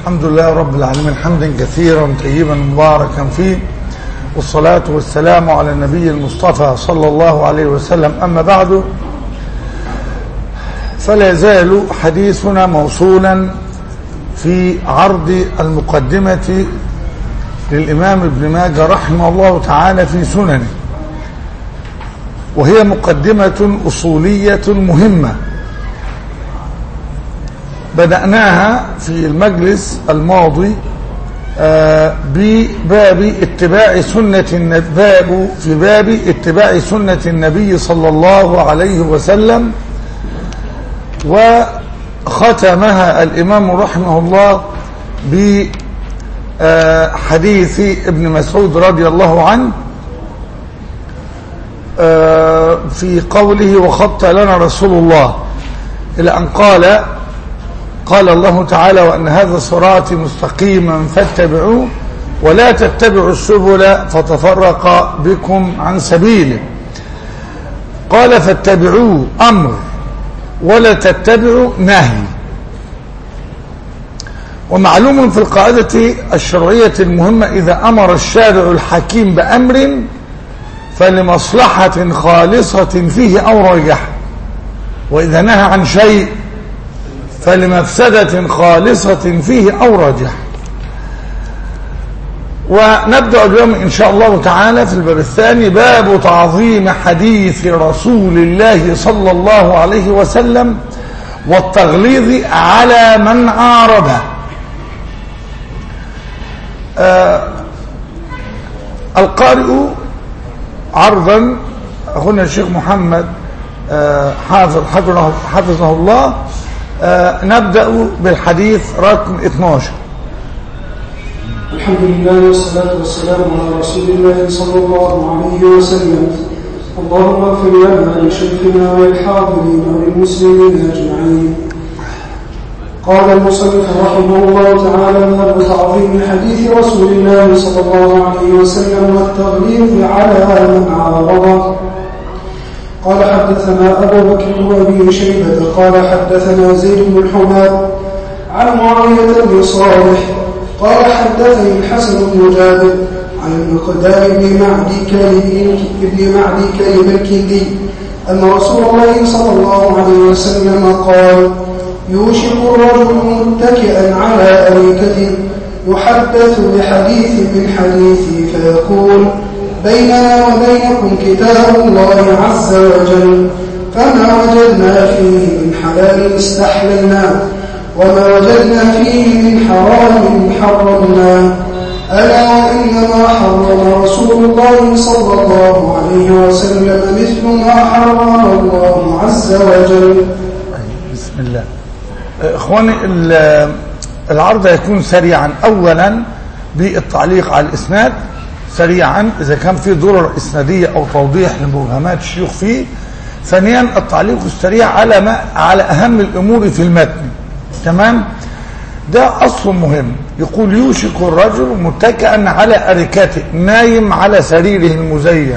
الحمد لله رب العالمين حمدا كثيرا طيبا مباركا فيه والصلاة والسلام على النبي المصطفى صلى الله عليه وسلم أما بعد فلا يزال حديثنا موصولا في عرض المقدمة للإمام ابن ماجه رحمه الله تعالى في سننه وهي مقدمة أصولية مهمة بدأناها في المجلس الماضي بباب اتباع سنة باب في باب اتباع سنة النبي صلى الله عليه وسلم وختمها الإمام رحمه الله بحديث ابن مسعود رضي الله عنه في قوله وخط لنا رسول الله إلى أن قال قال الله تعالى وأن هذا صراطي مستقيما فاتبعوه ولا تتبعوا السبل فتفرق بكم عن سبيله قال فاتبعوه أمر ولا تتبعوا نهي ومعلوم في القاعدة الشرعية المهمة إذا أمر الشارع الحكيم بأمر فلمصلحة خالصة فيه أو راجحة وإذا نهى عن شيء فلمفسدة خالصة فيه أو راجحة ونبدأ اليوم إن شاء الله تعالى في الباب الثاني باب تعظيم حديث رسول الله صلى الله عليه وسلم والتغليظ على من عارضه آه القارئ عرضا أخونا الشيخ محمد آه حافظ حفظه, حفظه الله آه نبدأ بالحديث رقم 12 الحمد لله والصلاة والسلام على رسول الله صلى الله عليه وسلم اللهم اغفر لنا ولشيخنا وللحاضرين وللمسلمين أجمعين قال المصنف رحمه الله تعالى باب تعظيم حديث رسول الله صلى الله عليه وسلم والتغليظ على من عارضه قال حدثنا أبو بكر وأبي شيبة قال حدثنا زيد بن الحماد عن معاوية بن صالح قال حدثني الحسن بن جابر عن المقدار بن معدي كلب بن معدي كلب الكندي أن رسول الله صلى الله عليه وسلم قال يوشك الرجل متكئا على أريكة يحدث بحديث من حديثي فيقول بيننا وبينكم كتاب الله عز وجل فما وجدنا فيه من حلال استحللناه وما وجدنا فيه من حرام حرمناه ألا وإنما حرم رسول الله صلى الله عليه وسلم مثل ما حرم الله عز وجل بسم الله إخواني العرض يكون سريعا أولا بالتعليق على الإسناد سريعا إذا كان في ضرر إسنادية أو توضيح لمبهمات الشيوخ فيه ثانيا التعليق السريع على ما على أهم الأمور في المتن تمام ده أصل مهم يقول يوشك الرجل متكئا على أركته نايم على سريره المزين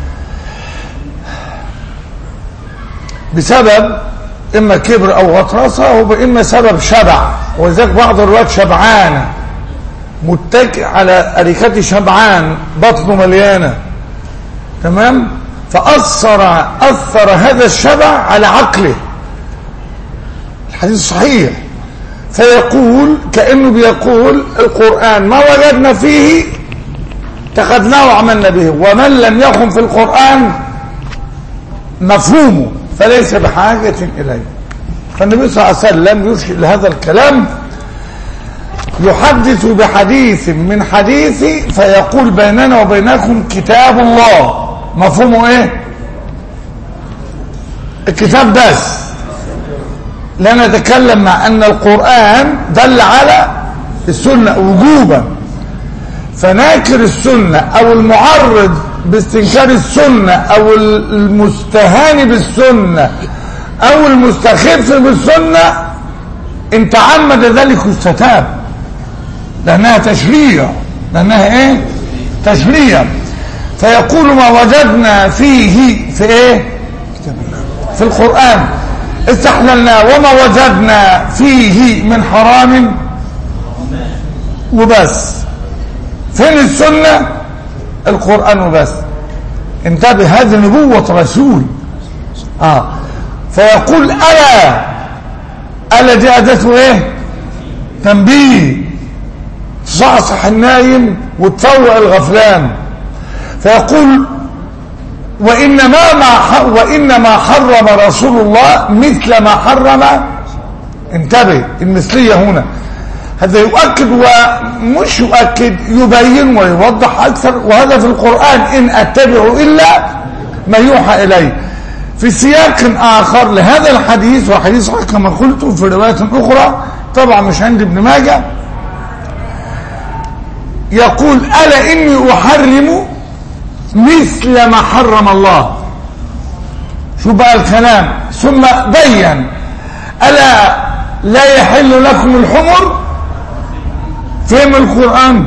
بسبب إما كبر أو غطرسة وإما سبب شبع وذلك بعض الروايات شبعانة متكئ على أريكته شبعان بطنه مليانة تمام فأثر أثر هذا الشبع على عقله الحديث صحيح فيقول كأنه بيقول القرآن ما وجدنا فيه اتخذناه وعملنا به ومن لم يخن في القرآن مفهومه فليس بحاجة إليه فالنبي صلى الله عليه وسلم يرشد لهذا الكلام يحدث بحديث من حديثي فيقول بيننا وبينكم كتاب الله مفهومه ايه الكتاب بس لا نتكلم مع ان القرآن دل على السنة وجوبا فناكر السنة او المعرض باستنكار السنة او المستهان بالسنة او المستخف بالسنة ان تعمد ذلك يستتاب لانها تشريع لانها ايه تشريع فيقول ما وجدنا فيه في ايه في القرآن استحللنا وما وجدنا فيه من حرام وبس فين السنة القرآن وبس انتبه هذه نبوة رسول اه فيقول ألا ألا دي أداته ايه تنبيه تصحصح النايم وتفوق الغفلان فيقول وإنما ما ح- وإنما حرم رسول الله مثل ما حرم انتبه المثلية هنا هذا يؤكد ومش يؤكد يبين ويوضح أكثر وهذا في القرآن إن أتبع إلا ما يوحى إليه في سياق آخر لهذا الحديث وحديث صحيح كما قلت في رواية أخرى طبعا مش عند ابن ماجه يقول ألا إني أحرم مثل ما حرم الله شو بقى الكلام ثم بين ألا لا يحل لكم الحمر فهم القرآن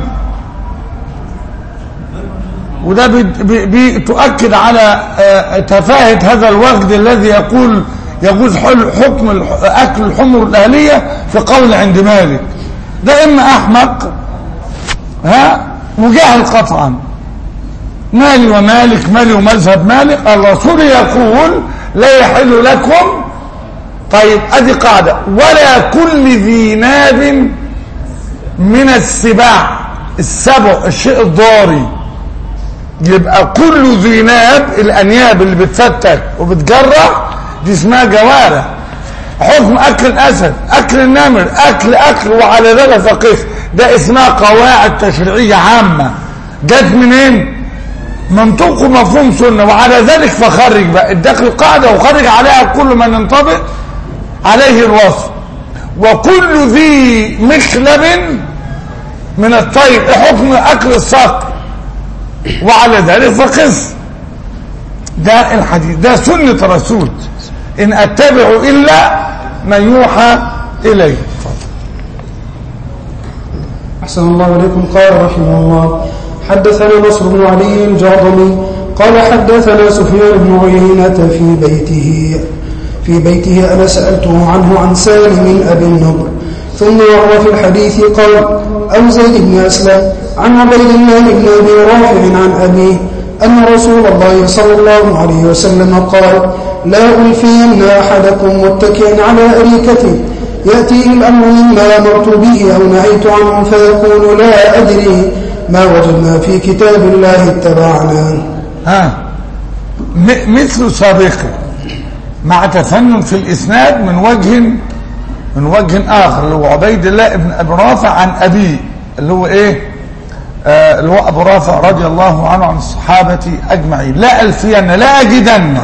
وده بت- ب- بتؤكد على آه، تفاهة هذا الوفد الذي يقول يجوز حل- حكم الح- أكل الحمر الأهلية في قول عند مالك ده إما أحمق ها وجاهل قطعا مالي ومالك مالي ومذهب مالك الرسول يقول لا يحل لكم طيب ادي قاعده ولا كل ذي ناب من السباع السبع الشيء الضاري يبقى كل ذي ناب الانياب اللي بتفتك وبتجرح دي اسمها جوارح حكم اكل الاسد اكل النمر اكل اكل وعلى ذلك فقس ده اسمها قواعد تشريعيه عامه جت منين منطوق ومفهوم سنه وعلى ذلك فخرج بقى الداخل قاعده وخرج عليها كل من ينطبق عليه الوصف وكل ذي مخلب من الطير إيه حكم اكل الصقر وعلى ذلك فقس ده الحديث ده سنه رسول ان اتبع الا ما يوحى اليه أحسن الله إليكم قال رحمه الله حدثنا نصر بن علي الجرضمي قال حدثنا سفيان بن عيينة في بيته في بيته أنا سألته عنه عن سالم أبي النضر ثم مر في الحديث قال أو زيد بن أسلم عن عبيد الله بن أبي رافع عن أبيه أن رسول الله صلى الله عليه وسلم قال لا ألفين أحدكم متكئا على أريكته يأتيه الأمر مما أمرت به أو نهيت عنه فيقول لا أدري ما وجدنا في كتاب الله اتبعنا ها م- مثل سابقه مع تفنن في الاسناد من وجه من وجه اخر اللي هو عبيد الله ابن ابي رافع عن ابيه اللي هو ايه آه اللي هو ابو رافع رضي الله عنه عن الصحابه اجمعين لا الفين لا اجدن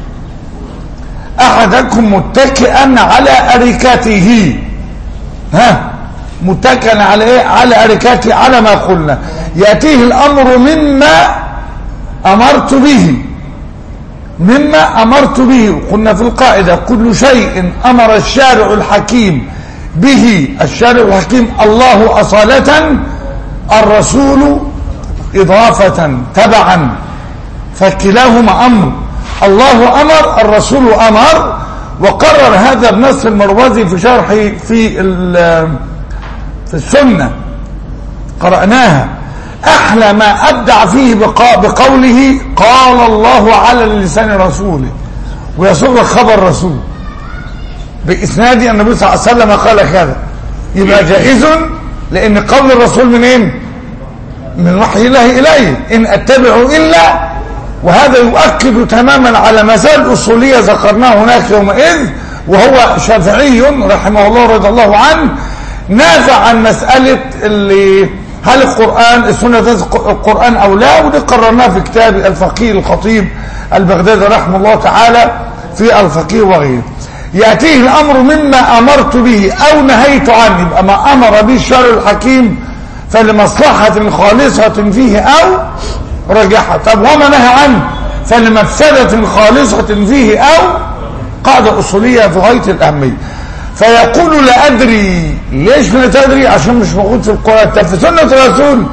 احدكم متكئا على اريكته ها متكئا على ايه على اريكته على ما قلنا ياتيه الامر مما امرت به مما امرت به قلنا في القاعده كل شيء امر الشارع الحكيم به الشارع الحكيم الله اصاله الرسول اضافه تبعا فكلاهما امر الله امر الرسول امر وقرر هذا النص المروزي في شرحه في ال- في السنه قرأناها أحلى ما أبدع فيه بقا- بقوله قال الله على لسان رسوله ويسر خبر رسول بإسناد النبي صلى الله عليه وسلم قال كذا يبقى جائز لأن قول الرسول منين من وحي الله إليه إن أتبع إلا وهذا يؤكد تماما على مسائل أصولية ذكرناه هناك يومئذ وهو شافعي رحمه الله رضي الله عنه نازع عن مسألة اللي هل القرآن السنة تذكر القرآن أو لا ودي قررناه في كتاب الفقيه الخطيب البغدادي رحمه الله تعالى في الفقيه وغيره يأتيه الأمر مما أمرت به أو نهيت عنه يبقى ما أمر به الشرع الحكيم فلمصلحة خالصة فيه أو رجحة طب وما نهى عنه فلمفسدة خالصة فيه أو قاعدة أصولية في غاية الأهمية فيقول لا أدري ليش لا تدري عشان مش موجود في القرآن طب في سنة الرسول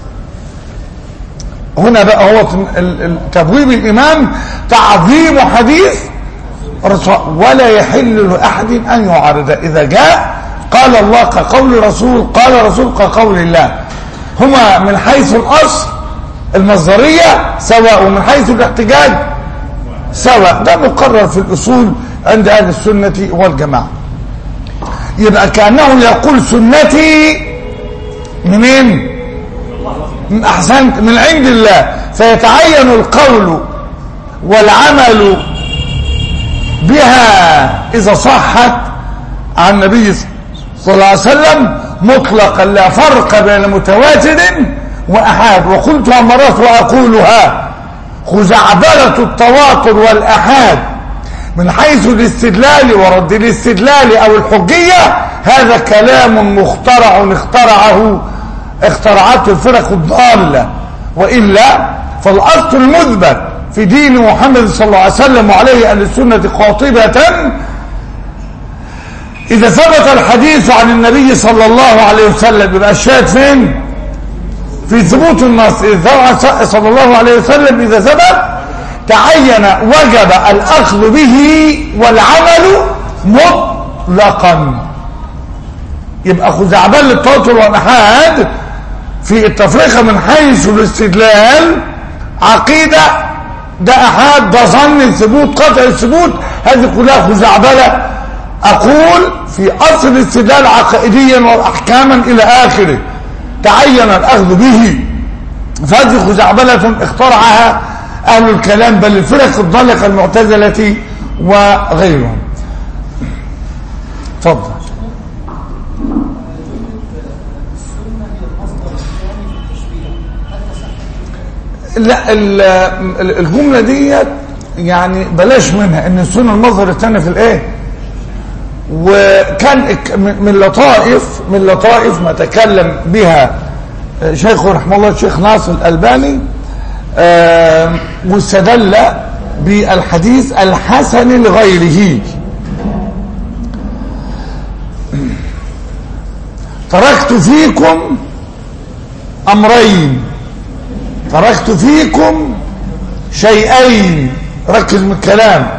هنا بقى هو ال- ال- تبويب الإمام تعظيم حديث الرسول ولا يحل لأحد أن يعارض إذا جاء قال الله كقول رسول قال رسول كقول الله هما من حيث الأصل المصدرية سواء ومن حيث الاحتجاج سواء ده مقرر في الأصول عند أهل السنة والجماعة يبقى كأنه يقول سنتي منين من أحسنت من عند الله فيتعين القول والعمل بها إذا صحت عن النبي صلى الله عليه وسلم مطلقا لا فرق بين متواتر وأحاد وقلتها مرات وأقولها خزعبلة التواتر والأحاد من حيث الاستدلال ورد الاستدلال أو الحجية هذا كلام مخترع اخترعه اخترعته الفرق الضالة وإلا فالأصل المثبت في دين محمد صلى الله عليه وسلم وعليه أهل السنة قاطبة إذا ثبت الحديث عن النبي صلى الله عليه وسلم يبقى الشاهد فين؟ في ثبوت النص إذا صلى الله عليه وسلم إذا ثبت تعين وجب الأخذ به والعمل مطلقا يبقى خزعبل التوتر والأحاد في التفرقة من حيث الاستدلال عقيدة ده أحاد ده ظن ثبوت قطع الثبوت هذه كلها خزعبلة أقول في أصل الاستدلال عقائديا وأحكاما إلى آخره تعين الأخذ به فهذه خزعبلة اخترعها أهل الكلام بل الفرق الضالقة المعتزلة وغيرهم تفضل لا الجملة ديت يعني بلاش منها ان السنة المظهر الثاني في الايه وكان من لطائف من لطائف ما تكلم بها شيخه رحمه الله الشيخ ناصر الألباني واستدل بالحديث الحسن لغيره تركت فيكم أمرين تركت فيكم شيئين ركز من الكلام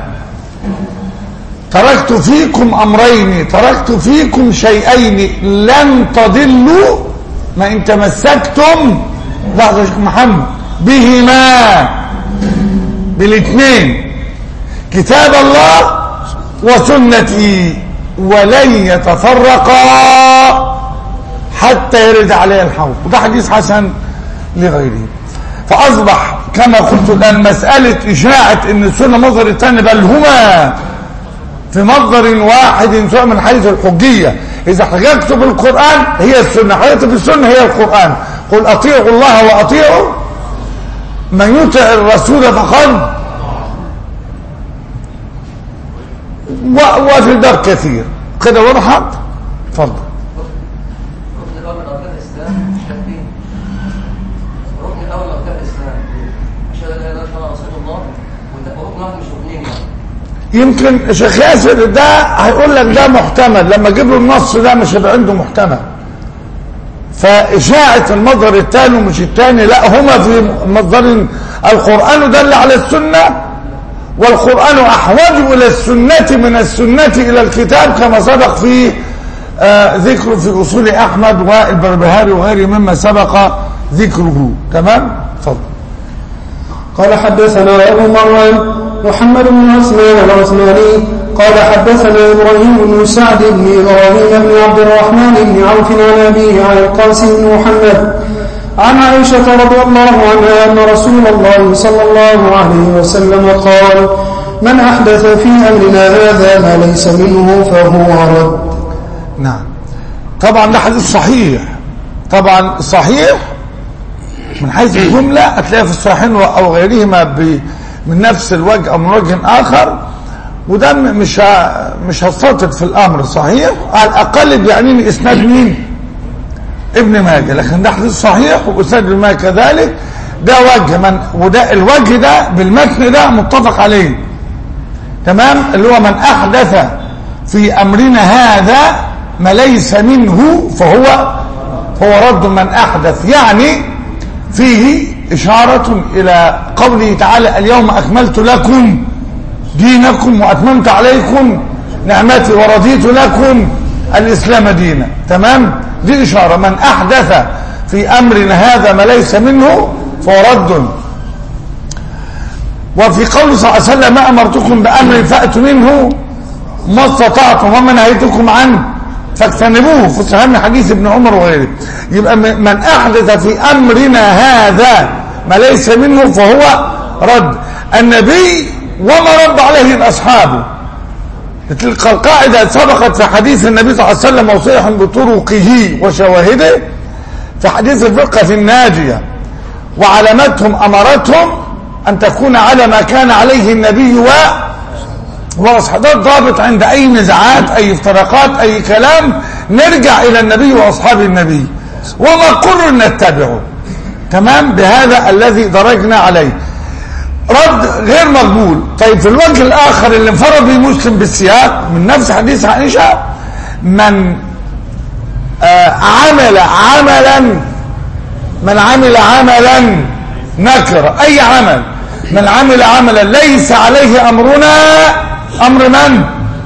تركت فيكم أمرين تركت فيكم شيئين لن تضلوا ما إن تمسكتم لحظة شيخ محمد بهما بالاثنين كتاب الله وسنتي ولن يتفرقا حتى يرد عليه الحوض وده حديث حسن لغيره فأصبح كما قلت الآن مسألة إشاعة أن السنة مصدر الثاني بل هما في مصدر واحد سواء من حيث الحجية إذا حججت بالقرآن هي السنة حججت بالسنة هي القرآن قل أطيعوا الله وأطيعوا من يطع الرسول فقد وفي الباب كثير كده وضحت اتفضل الركن الاول من اركان الاسلام التكبير الركن الاول من اركان الاسلام اشهد ان لا اله الا الله رسول الله وده ركن واحد مش ركنين يعني يمكن شيخ ياسر ده هيقول لك ده محتمل لما اجيب له النص ده مش هيبقى عنده محتمل فإشاعة المصدر الثاني ومش الثاني لا هما في مصدر القرآن دل على السنة والقرآن أحوج إلى السنة من السنة إلى الكتاب كما سبق في آه ذكر في أصول أحمد والبربهاري وغيره مما سبق ذكره تمام؟ تفضل قال حدثنا أبو مروان محمد بن عثمان العثماني قال حدثنا إبراهيم بن سعد بن إبراهيم بن عبد الرحمن بن عوف عن أبيه عن القاسم بن محمد عن عائشة رضي الله عنها أن رسول الله صلى الله عليه وسلم قال من أحدث في أمرنا هذا ما ليس منه فهو رد نعم طبعا ده حديث صحيح طبعا صحيح من حيث الجملة هتلاقيها في الصحيحين أو غيرهما ب- من نفس الوجه أو من وجه آخر وده م- مش ه- مش هستطرد في الأمر صحيح على الأقل بيعنيني إسناد مين ابن ماجه لكن ده حديث صحيح وإسناد ابن ماجه كذلك ده وجه من وده الوجه ده بالمتن ده متفق عليه تمام اللي هو من أحدث في أمرنا هذا ما ليس منه فهو هو رد من أحدث يعني فيه إشارة إلى قوله تعالى اليوم أكملت لكم دينكم وأتممت عليكم نعمتي ورضيت لكم الإسلام دينا تمام دي إشارة من أحدث في أمرنا هذا ما ليس منه فهو رد وفي قوله صلى الله عليه وسلم ما أمرتكم بأمر فأتوا منه ما استطعتم وما نهيتكم عنه فاجتنبوه في صحيح حديث ابن عمر وغيره يبقى من أحدث في أمرنا هذا ما ليس منه فهو رد النبي وما رد عليه أصحابه تلك القاعدة سبقت في حديث النبي صلى الله عليه وسلم وصيح بطرقه وشواهده في حديث الفقه الناجية وعلامتهم أمرتهم أن تكون على ما كان عليه النبي و واصحابه ضابط عند أي نزاعات أي افتراقات أي كلام نرجع إلى النبي وأصحاب النبي وما قر نتبعه تمام بهذا الذي درجنا عليه رد غير مقبول طيب في الوجه الآخر اللي انفرد به مسلم بالسياق من نفس حديث عائشة من آه عمل عملا من عمل عملا نكر أي عمل من عمل عملا ليس عليه أمرنا أمر من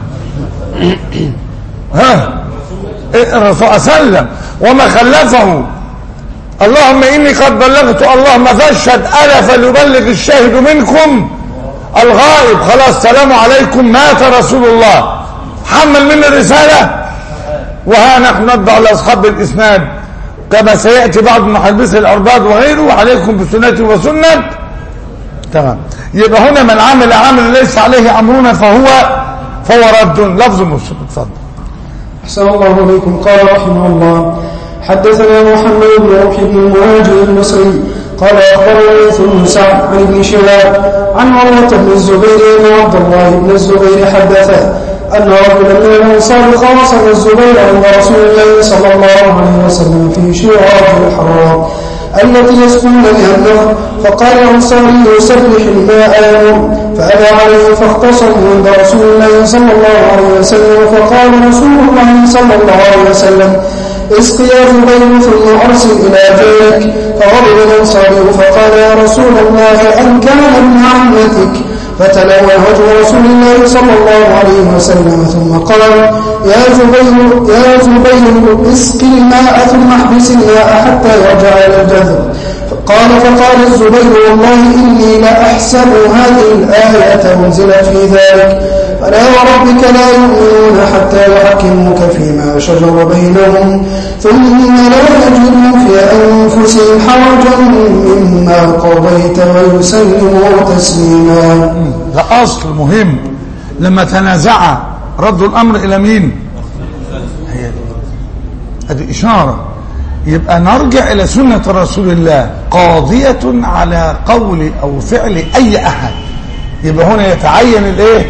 ها الرسول صلى الله عليه وسلم وما خلفه اللهم إني قد بلغت اللهم فاشهد ألا فليبلغ الشاهد منكم الغائب خلاص سلام عليكم مات رسول الله حمل من الرسالة وها نحن نتبع لأصحاب الإسناد كما سيأتي بعض محدثي الأرباد وغيره وعليكم بسنتي وسنة تمام يبقى هنا من عمل عمل ليس عليه أمرنا فهو فهو رد لفظ مسلم اتفضل أحسن الله إليكم قال رحمه الله حدثنا محمد بن روح بن المهاجر البصري قال أخبرنا ليث بن سعد عن ابن شهاب عن عروة بن الزبير أن عبد الله بن الزبير حدثه أن رجلا من الأنصار خاصم الزبير عند رسول الله صلى الله عليه وسلم في شعاب الحرام التي يسكن بها النهر فقال الأنصاري يسبح الماء يوم فأبى عليه فاختصموا عند رسول الله صلى الله عليه وسلم فقال رسول الله صلى الله عليه وسلم اسقي جبير ثم أرسل إلى جارك فغضب الأنصاري فقال يا رسول الله أن كان ابن عمتك فتلوى وجه رسول الله صلى الله عليه وسلم ثم قال يا جبير يا جبير اسق الماء ثم احبس الماء حتى يرجع إلى الجذر قال فقال الزبير والله إني لأحسب هذه الآية أنزلت في ذلك فلا وربك لا يؤمنون حتى يحكموك فيما شجر بينهم ثم لا يجدوا في أنفسهم حرجا مما قضيت ويسلموا تسليما ده أصل مهم لما تنازع رد الأمر إلى مين هي هذه إشارة يبقى نرجع إلى سنة رسول الله قاضية على قول أو فعل أي أحد يبقى هنا يتعين الإيه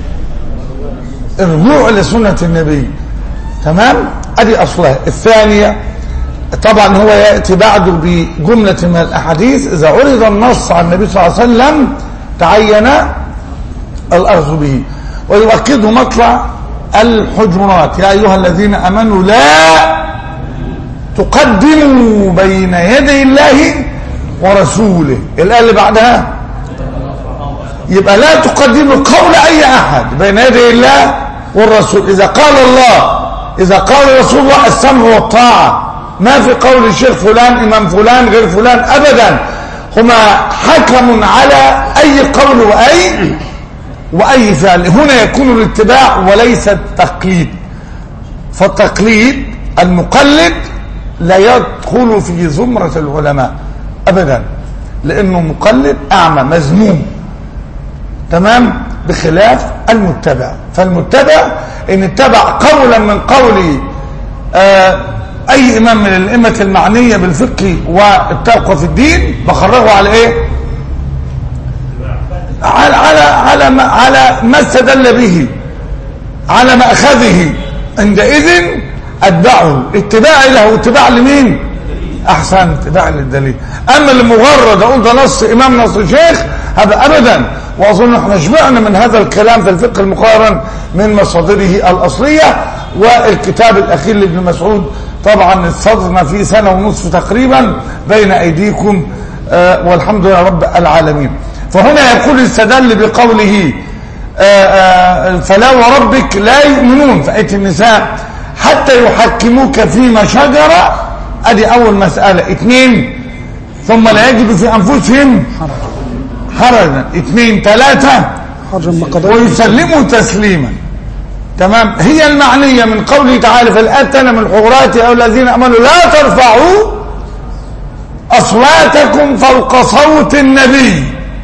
الرجوع إلى سنة النبي تمام ادي اصلها الثانية طبعا هو يأتي بعده بجملة من الاحاديث اذا عرض النص عن النبي صلى الله عليه وسلم تعين الاخذ به ويؤكده مطلع الحجرات يا ايها الذين امنوا لا تقدموا بين يدي الله ورسوله الايه اللي بعدها يبقى لا تقدموا قول اي احد بين يدي الله والرسول اذا قال الله إذا قال رسول الله السمع والطاعة ما في قول الشيخ فلان إمام فلان غير فلان أبدا هما حكم على أي قول وأي وأي فعل هنا يكون الاتباع وليس التقليد فالتقليد المقلد لا يدخل في زمرة العلماء أبدا لأنه مقلد أعمى مذموم تمام بخلاف المتبع فالمتبع ان اتبع قولا من قول آه اي امام من الائمه المعنيه بالفقه والتقوى في الدين بخرجه على ايه على على على ما, على ما استدل به على ماخذه عندئذ اتبعه اتباعي له اتباع لمين احسن اتباع للدليل اما لمجرد اقول ده نص امام نص شيخ هذا ابدا واظن احنا شبعنا من هذا الكلام في الفقه المقارن من مصادره الاصليه والكتاب الاخير لابن مسعود طبعا صدرنا فيه سنه ونصف تقريبا بين ايديكم آه والحمد لله رب العالمين فهنا يقول استدل بقوله آه آه فلا وربك لا يؤمنون في ايه النساء حتى يحكموك فيما شجر ادي اول مسألة اثنين ثم لا يجد في انفسهم حرجا اثنين ثلاثة حرجا ما قضيت ويسلموا تسليما تمام هي المعنية من قوله تعالى فالآتنا من حجرات أو الذين أمنوا لا ترفعوا أصواتكم فوق صوت النبي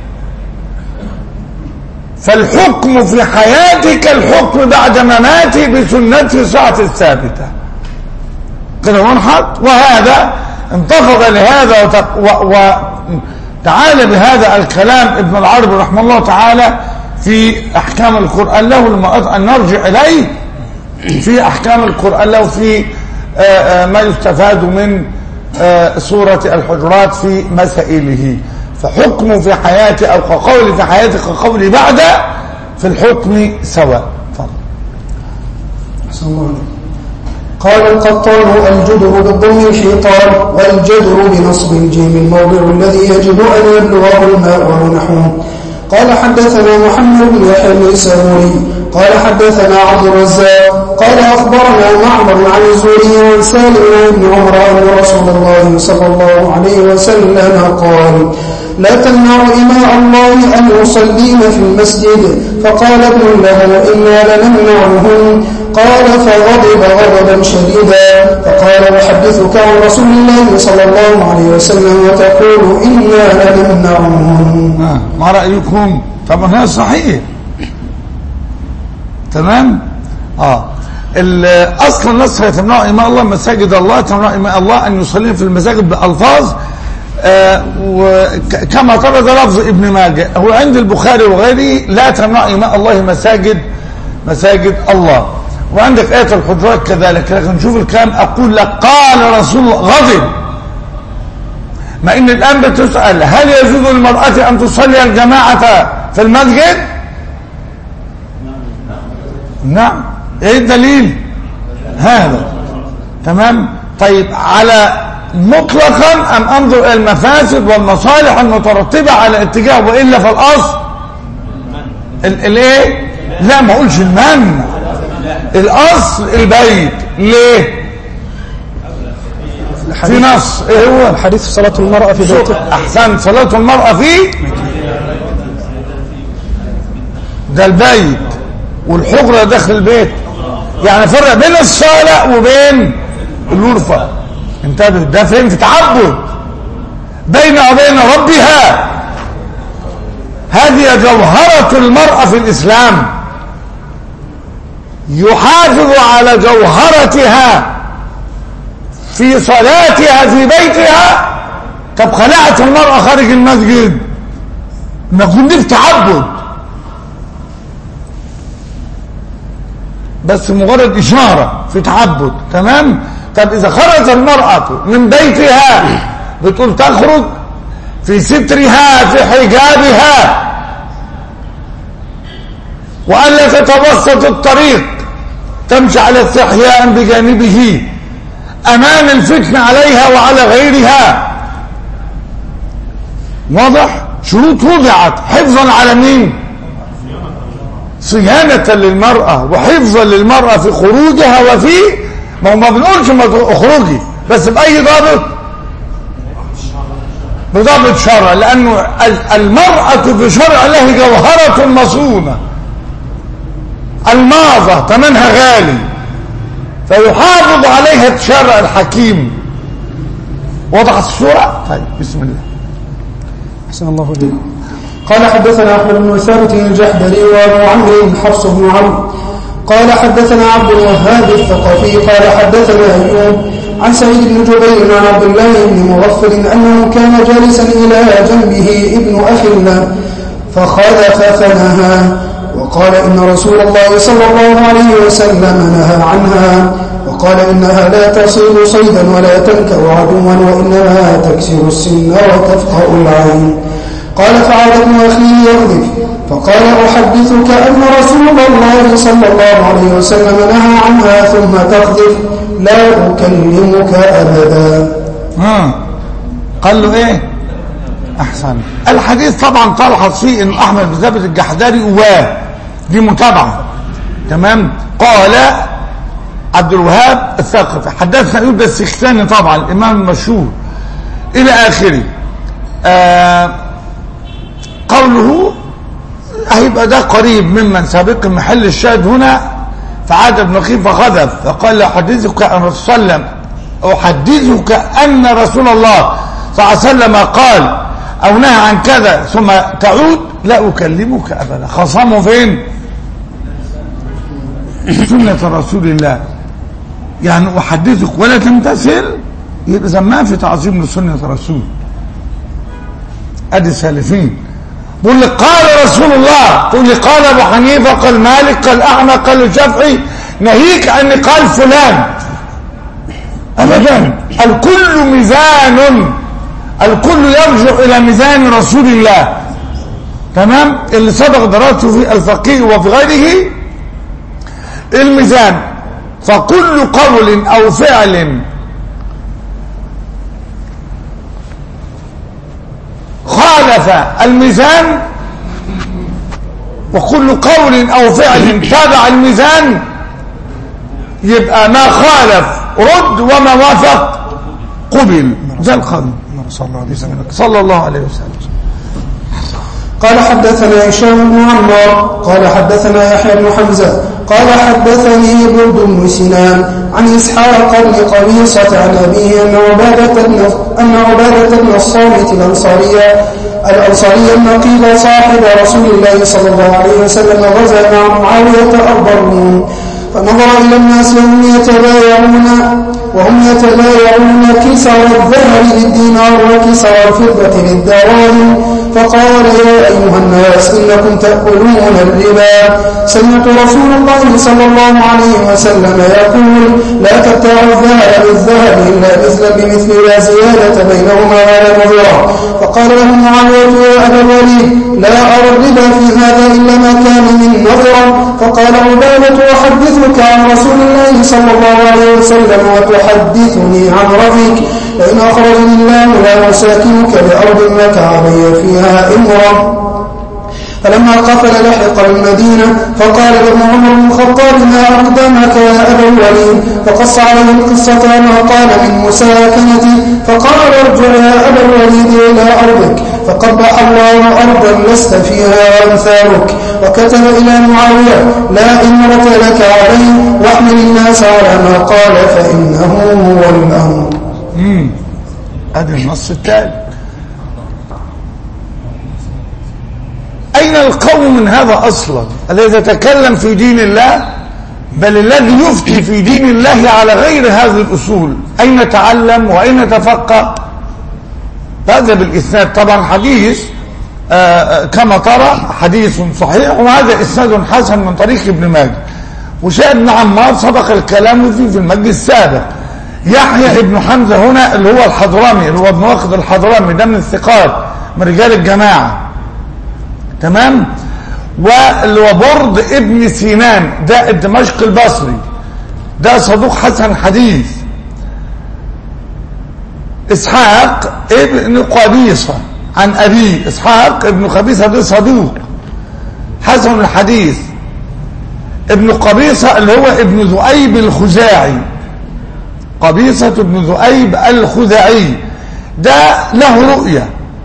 فالحكم في حياتك الحكم بعد مماته بسنته ساعة الثابتة كده منحط وهذا انتفض لهذا وتق- و- وتعالى بهذا الكلام ابن العربي رحمه الله تعالى في احكام القران له المرأة ان نرجع اليه في احكام القران له في آه، آه، ما يستفاد من آه، سوره الحجرات في مسائله فحكمه في حياته او كقول في حياته كقول بعد في الحكم سواء تفضل أحسن الله عليك. قال القطان الجدر بالضم شيطان والجدر بنصب الجيم الموضع الذي يجب أن يبلغه الماء ونحوه قال حدثنا محمد بن يحيى النيسابوري قال حدثنا عبد الرزاق قال أخبرنا معمر عن الزهري عن سالم بن عمر أن رسول الله صلى الله عليه وسلم قال لا تمنعوا إماء الله أن يصلين في المسجد فقال ابن له إنا لنمنعهم قال فغضب غضبا شديدا فقال أحدثك عن رسول الله صلى الله عليه وسلم وتقول إنا لنمنعهم آه، ما رأيكم طبعا هذا صحيح تمام اه ال- اصل النص تمنع اماء الله مساجد الله تمنع اماء الله ان يصلين في المساجد بالفاظ آه وكما ثبت لفظ ابن ماجه هو عند البخاري وغيره لا تمنع اماء الله مساجد مساجد الله وعندك آية الحجرات كذلك لكن شوف الكلام أقول لك قال رسول الله غضب ما ان الان بتسأل هل يجوز للمرأة ان تصلي الجماعة في المسجد نعم ايه الدليل هذا تمام طيب على مطلقا ام انظر الى المفاسد والمصالح المترتبة على اتجاه والا فالاصل ال- الايه لا ما اقولش المنع الاصل البيت ليه في نص ايه هو الحديث في صلاة المرأة في بيتها احسن صلاة المرأة في ده البيت والحجرة داخل البيت يعني فرق بين الصلاة وبين الغرفة انتبه ده فين في تعبد بين وبين ربها هذه جوهرة المرأة في الإسلام يحافظ على جوهرتها في صلاتها في بيتها طب خلعت المرأة خارج المسجد نكون دي في تعبد بس مجرد إشارة في تعبد تمام طب إذا خرجت المرأة من بيتها بتقول تخرج في سترها في حجابها وألا تتوسط الطريق تمشي على استحياء بجانبه أمام الفتنة عليها وعلى غيرها واضح شروط وضعت حفظا على مين صيانة للمرأة وحفظا للمرأة في خروجها وفي ما هو ما بنقولش ما اخرجي بس بأي ضابط بضابط شرع لأنه ال- المرأة في شرع الله جوهرة مصونة الماظة ثمنها غالي فيحافظ عليها الشرع الحكيم وضعت الصورة طيب بسم الله أحسن الله إليك قال حدثنا أحمد بن ثابت الجحدري وأبو عمرو حفص بن عمرو قال حدثنا عبد الوهاب الثقفي قال حدثنا أيوب عن سعيد بن جبير عن عبد الله بن مغفل أنه كان جالسا إلى جنبه ابن أخي له فخلف فنهى وقال إن رسول الله صلى الله عليه وسلم نهى عنها وقال إنها لا تصيد صيدا ولا تنكر عدوا وإنما تكسر السن وتفقأ العين قال فعاد ابن أخيه يغذف فقال أحدثك أن رسول الله صلى الله عليه وسلم نهى عنها ثم تقذف لا أكلمك أبدا ها قال له ايه احسن الحديث طبعا تلحظ فيه ان احمد بن ثابت الجحدري واه دي متابعه تمام قال عبد الوهاب الثقفي حدثنا يوسف السختاني طبعا الامام المشهور الى اخره آه قوله هيبقى ده قريب ممن سابق محل الشاهد هنا فعاد ابن خيف فخذف فقال احدثك ان الرسول صلى الله عليه وسلم احدثك ان رسول الله صلى الله عليه وسلم قال او نهى عن كذا ثم تعود لا اكلمك ابدا خصمه فين سنه رسول الله يعني احدثك ولا تمتثل يبقى زمان في تعظيم لسنه الرسول ادي السالفين بقول لك قال رسول الله تقول لي قال ابو حنيفه قال مالك قال احمد قال الشافعي ناهيك ان قال فلان ابدا الكل ميزان الكل يرجع الى ميزان رسول الله تمام اللي سبق دراسته في الفقيه وفي غيره الميزان فكل قول او فعل خالف الميزان وكل قول او فعل تابع الميزان يبقى ما خالف رد وما وافق قبل ده القانون صلى الله عليه وسلم صلى الله عليه وسلم قال حدثنا هشام بن عمار قال حدثنا يحيى بن حمزة قال حدثني برد بن سنان عن إسحاق بن قبيصة عن أبيه أن عبادة بن أن عبادة بن الصامت الأنصارية الأنصاري النقيب صاحب رسول الله صلى الله عليه وسلم غزا مع معاوية أرض الروم فنظر إلى الناس وهم يتبايعون وهم يتبايعون كسر الذهب للدينار وكسر الفضة للدراهم فقال يا أيها الناس إنكم تأكلون الربا سمعت رسول الله صلى الله عليه وسلم يقول لا تبتاعوا الذهب بالذهب إلا مثلا بمثل لا زيادة بينهما ولا نظرة فقال له معاوية يا أبا الوليد لا أرى الربا في هذا إلا ما كان من نظرة فقال عبادة أحدثك عن رسول الله صلى الله عليه وسلم وتحدثني عن ربك فإن أخرجني الله لا أساكنك بأرض لك علي فيها إمرا فلما قفل لحق المدينة فقال له عمر بن الخطاب ما أقدمك يا أبا الوليد فقص عليه القصة ما قال من مساكنته فقال ارجع يا أبا الوليد إلى أرضك فقبح الله أرضا لست فيها أمثالك وكتب إلى معاوية لا إمرة لك عليه واحمل الناس على ما قال فإنه هو الأمر امم ادي النص التالي اين القوم من هذا اصلا الذي يتكلم في دين الله بل الذي يفتي في دين الله على غير هذه الاصول اين تعلم واين تفقه هذا بالاسناد طبعا حديث آه، آه، كما ترى حديث صحيح وهذا اسناد حسن من طريق ابن ماجه وشاهد بن عمار سبق الكلام فيه في المجلس السابق يحيى ابن حمزه هنا اللي هو الحضرمي اللي هو ابن واخد الحضرمي ده من الثقات من رجال الجماعه تمام واللي هو برد ابن سينان ده الدمشق البصري ده صدوق حسن حديث اسحاق ابن قبيصه عن ابيه اسحاق ابن قبيصه ده صدوق حسن الحديث ابن قبيصه اللي هو ابن ذؤيب الخزاعي قبيصة بن ذؤيب الخزاعي ده له رؤية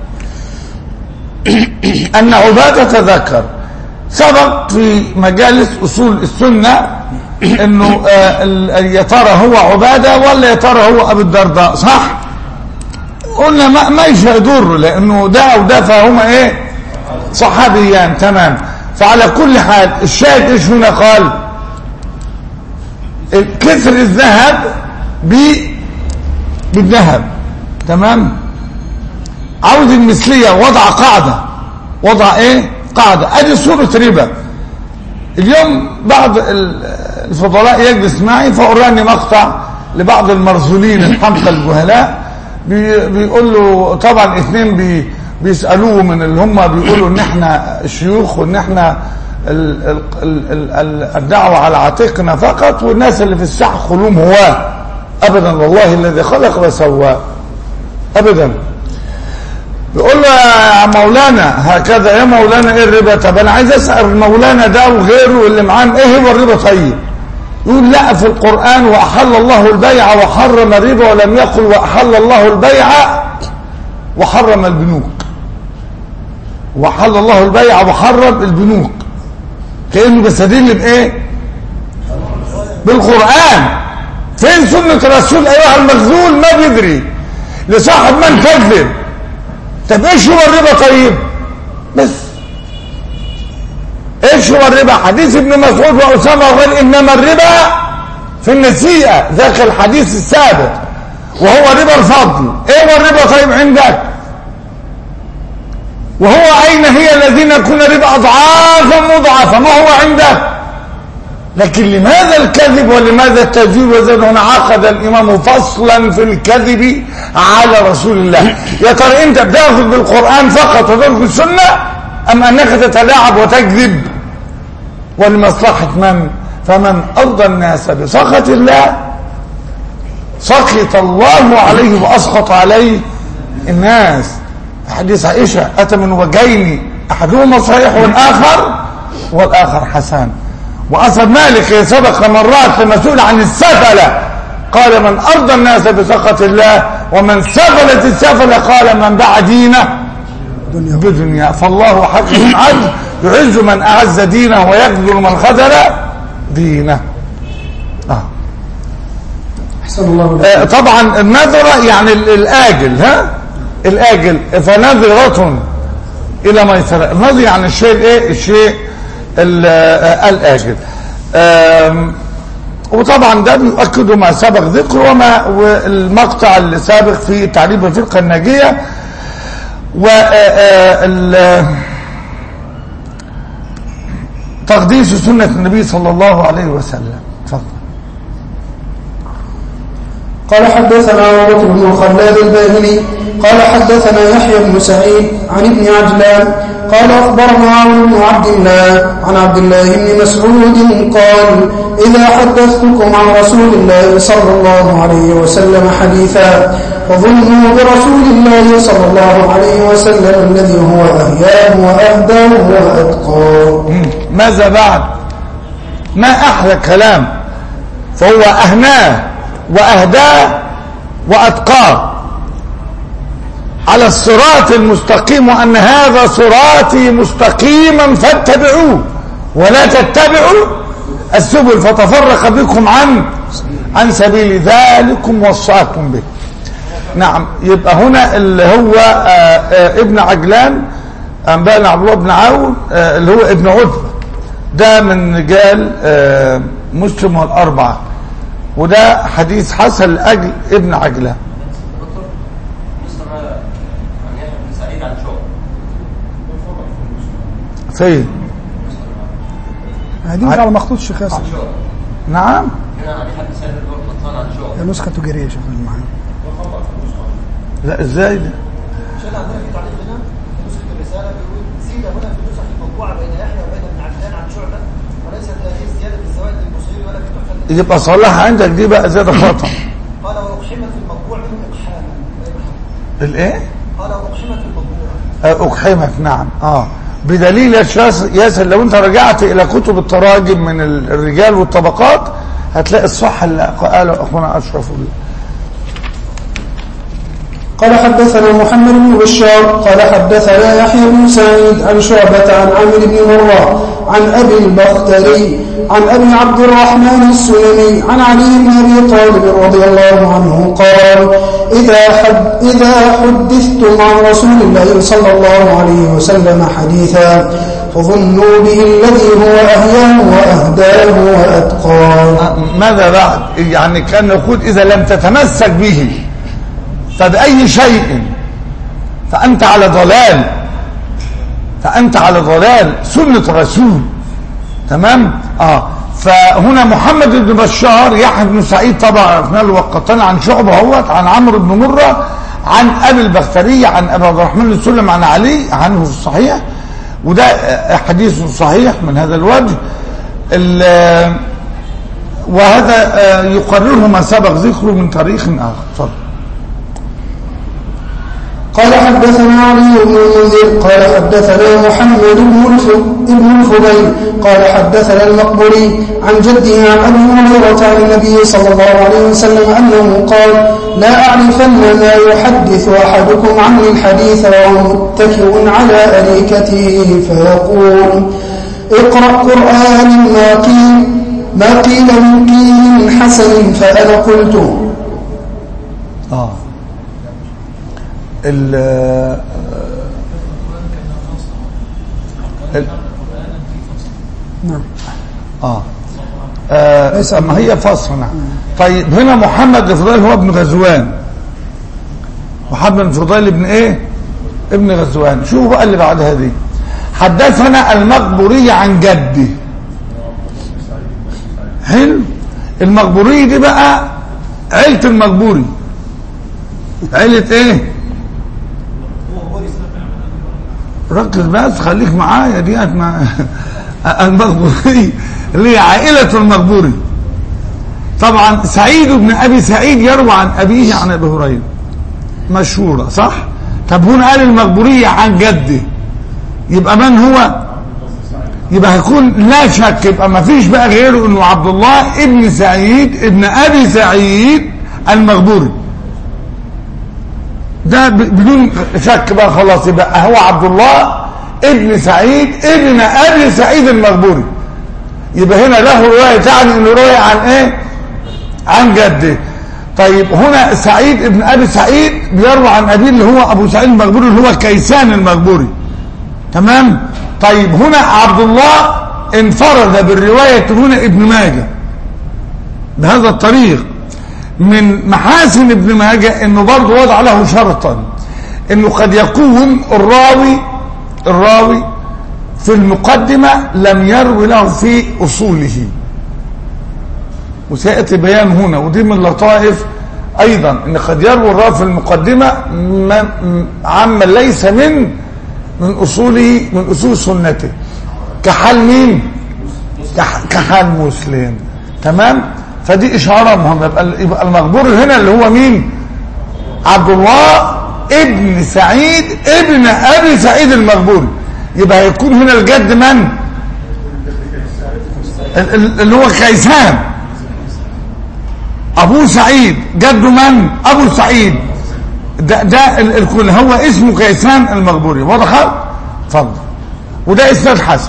أن عبادة ذكر سبق في مجالس أصول السنة أنه آه، ال- يا ترى هو عبادة ولا يا ترى هو أبو الدرداء صح؟ قلنا ما ما يضر لأنه ده أو ده فهما إيه؟ صحابيان تمام فعلى كل حال الشاهد إيش هنا قال؟ كسر الذهب ب بالذهب تمام عاوز المثلية وضع قاعدة وضع ايه قاعدة ادي صورة ربا اليوم بعض ال- الفضلاء يجلس معي فأراني مقطع لبعض المرذولين الحمقى الجهلاء بي بيقول له طبعا اثنين بي بيسألوه من اللي هم بيقولوا ان احنا شيوخ وان احنا ال- ال- ال- ال- ال- الدعوة على عاتقنا فقط والناس اللي في الساحة خلوم هواه ابدا والله الذي خلق وسواه ابدا يقول له يا مولانا هكذا يا مولانا ايه الربا طب انا عايز اسال مولانا ده وغيره اللي معاه ايه هو الربا طيب يقول لا في القرآن وأحل الله البيع وحرم الربا ولم يقل وأحل الله البيع وحرم البنوك وحل الله البيع وحرم البنوك كأنه بيستدل بإيه بالقرآن فين سنة رسول أيها المخذول ما بيدري لصاحب من كذب طب ايش هو الربا طيب بس ايش هو الربا حديث ابن مسعود واسامه قال انما الربا في النسيئه ذاك الحديث السابق وهو ربا الفضل ايه هو الربا طيب عندك وهو اين هي الذين يكون ربا اضعافا مضاعفه ما هو عندك لكن لماذا الكذب ولماذا التكذيب وزاد هنا عقد الامام فصلا في الكذب على رسول الله يا ترى انت بتاخذ بالقران فقط وتترك السنه ام انك تتلاعب وتكذب ولمصلحه من فمن ارضى الناس بسخط الله سخط الله عليه واسخط عليه الناس حديث عائشه اتى من وجهين احدهما صحيح والاخر والاخر حسن وأسد مالك سبق مرات لما سئل عن السفلة قال من أرضى الناس بسخط الله ومن سفلت السفلة قال من باع دينه بدنيا فالله حكيم عدل يعز من أعز دينه ويخذل من خذل دينه آه. أحسن الله آه طبعا النظرة يعني الآجل ها الآجل فنظرة إلى ميسرة النظر يعني الشيء الايه الشيء الآجل وطبعا ده بيؤكد ما سبق ذكره وما والمقطع اللي سابق في تعريف الفرقة الناجية و تقديس سنة النبي صلى الله عليه وسلم تفضل قال حدثنا عمرو بن خلاد الباهلي قال حدثنا يحيى بن سعيد عن ابن عجلان قال أخبرنا عون بن عبد الله عن عبد الله بن مسعود قال إذا حدثتكم عن رسول الله صلى الله عليه وسلم حديثا فظنوا برسول الله صلى الله عليه وسلم الذي هو أهياه وأهداه وأتقاه ماذا بعد ما أحلى كلام فهو أهناه وأهداه وأتقاه على الصراط المستقيم وأن هذا صراطي مستقيما فاتبعوه ولا تتبعوا السبل فتفرق بكم عن عن سبيل ذلكم وصاكم به نعم يبقى هنا اللي هو آآ آآ ابن عجلان أنبانا عبد الله بن عون اللي هو ابن عتبة ده من رجال مسلم والأربعة وده حديث حسن لأجل ابن عجلان فين هدي على مخطوط الشيخ ياسر نعم هي نسخه تجاريه يا شيخ معانا لا ازاي ده عشان عندنا في تعليق هنا نسخه الرساله بيقول زيد هنا في النسخ المطبوعه بين يحيى وبين ابن عجلان عن شعبه وليست هذه الزياده في الزوائد البصري ولا في تحفه يبقى صلحها عندك دي بقى زياده خطا قال واقحمت المطبوع منه اقحاما الايه قال واقحمت المطبوع آه، اقحمت نعم اه بدليل يا شاس- ياسر لو انت رجعت الى كتب التراجم من ال- الرجال والطبقات هتلاقي الصح اللي قاله اخونا اشرف الله قال حدثنا محمد بن بشار قال حدثنا يحيى بن سعيد عن شعبة عن عمرو بن مرة عن أبي البختري عن أبي عبد الرحمن السلمي عن علي بن أبي طالب رضي الله عنه قال إذا, حد إذا حدثتم عن رسول الله صلى الله عليه وسلم حديثا فظنوا به الذي هو أهياه وأهداه وأتقاه آه، ماذا بعد يعني كان يقول اذا لم تتمسك به فبأي شيء فأنت على ضلال فأنت على ضلال سنة الرسول تمام اه فهنا محمد بن بشار يحيى بن سعيد طبعا عرفنا له وقتنا عن شعبه اهوت عن عمرو بن مره عن ابي البختري عن ابي عبد الرحمن السلم عن علي عنه في الصحيح وده آه، حديث صحيح من هذا الوجه ال- وهذا آه، يقرره ما سبق ذكره من طريق اخر اتفضل قال حدثنا علي بن المنذر قال حدثنا محمد بن الف- بن الفضيل قال حدثنا المقبري عن جده عن ابي هريره عن النبي صلى الله عليه وسلم انه قال لا اعرفن ما يحدث احدكم عني الحديث وهو متكئ على اريكته فيقول اقرا قرانا ما قيل ما قيل من قيل حسن فانا قلت اه ال ال- نعم اه, آه ليس ما هي فصل نعم طيب هنا محمد الفضيل هو ابن غزوان محمد الفضيل ابن ايه ابن غزوان شوفوا بقى اللي بعد هذه حدثنا المقبوري عن جده حلو المقبوري دي بقى عيلة المقبوري عيلة ايه ركز بس خليك معايا ديت مع المقبوري اللي هي عائلة المقبوري طبعا سعيد بن ابي سعيد يروى عن ابيه عن ابي هريره مشهوره صح طب هنا قال المقبوريه عن جده يبقى من هو يبقى هيكون لا شك يبقى ما فيش بقى غيره انه عبد الله ابن سعيد ابن ابي سعيد المقبوري ده ب- بدون شك بقى خلاص يبقى هو عبد الله ابن سعيد ابن ابي سعيد المقبوري يبقى هنا له روايه تعني انه روايه عن ايه عن جده طيب هنا سعيد ابن ابي سعيد بيروى عن ابيه اللي هو ابو سعيد المقبوري اللي هو كيسان المقبوري تمام طيب هنا عبد الله انفرد بالروايه هنا ابن ماجه بهذا الطريق من محاسن ابن ماجه انه برضه وضع له شرطا انه قد يكون الراوي الراوي في المقدمة لم يروي له في أصوله وسيأتي بيان هنا ودي من لطائف أيضا أن قد يروي الراوي في المقدمة ما- عما ليس من من أصوله من أصول سنته كحال مين كح- كحال مسلم تمام فدي إشارة مهمة يبقى يبقى المخبور هنا اللي هو مين عبد الله ابن سعيد ابن ابي سعيد المقبوري يبقى هيكون هنا الجد من ال- ال- اللي هو كيسان ابو سعيد جده من ابو سعيد ده ده ال- الكل هو اسمه كيسان المقبوري واضح اتفضل وده اسناد حسن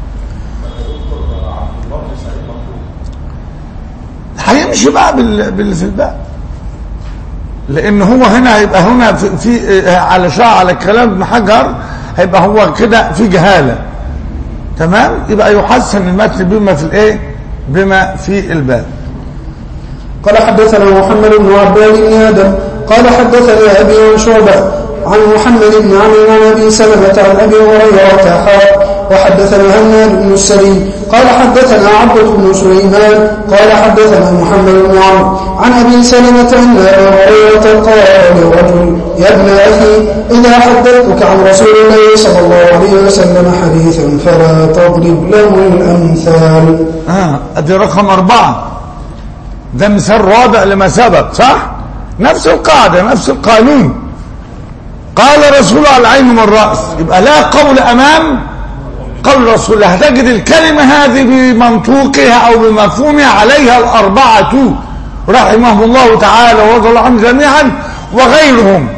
هيمشي بقى بال بال في الباب لان هو هنا هيبقى هنا في, في آه، على شاع على كلام ابن حجر هيبقى هو كده في جهاله تمام يبقى يحسن المتن بما في الايه بما في الباب قال حدثنا محمد بن عباد بن آدم قال حدثنا أبي عن شعبة عن محمد بن عمرو عن أبي سلمة عن أبي هريرة حاء وحدثنا هناد بن السري قال حدثنا عبد بن سليمان قال حدثنا محمد بن عمرو عن أبي سلمة أن أبا هريرة قال لرجل يا ابن أخي إذا حدثتك عن رسول الله صلى الله عليه وسلم حديثا فلا تضرب له الأمثال اه ادي رقم اربعة ده مثال رابع لما سبق صح نفس القاعدة نفس القانون قال رسول على العين من الرأس يبقى لا قول امام قول رسول الله هتجد الكلمة هذه بمنطوقها او بمفهومها عليها الاربعة رحمهم الله تعالى ورضي الله عنهم جميعا وغيرهم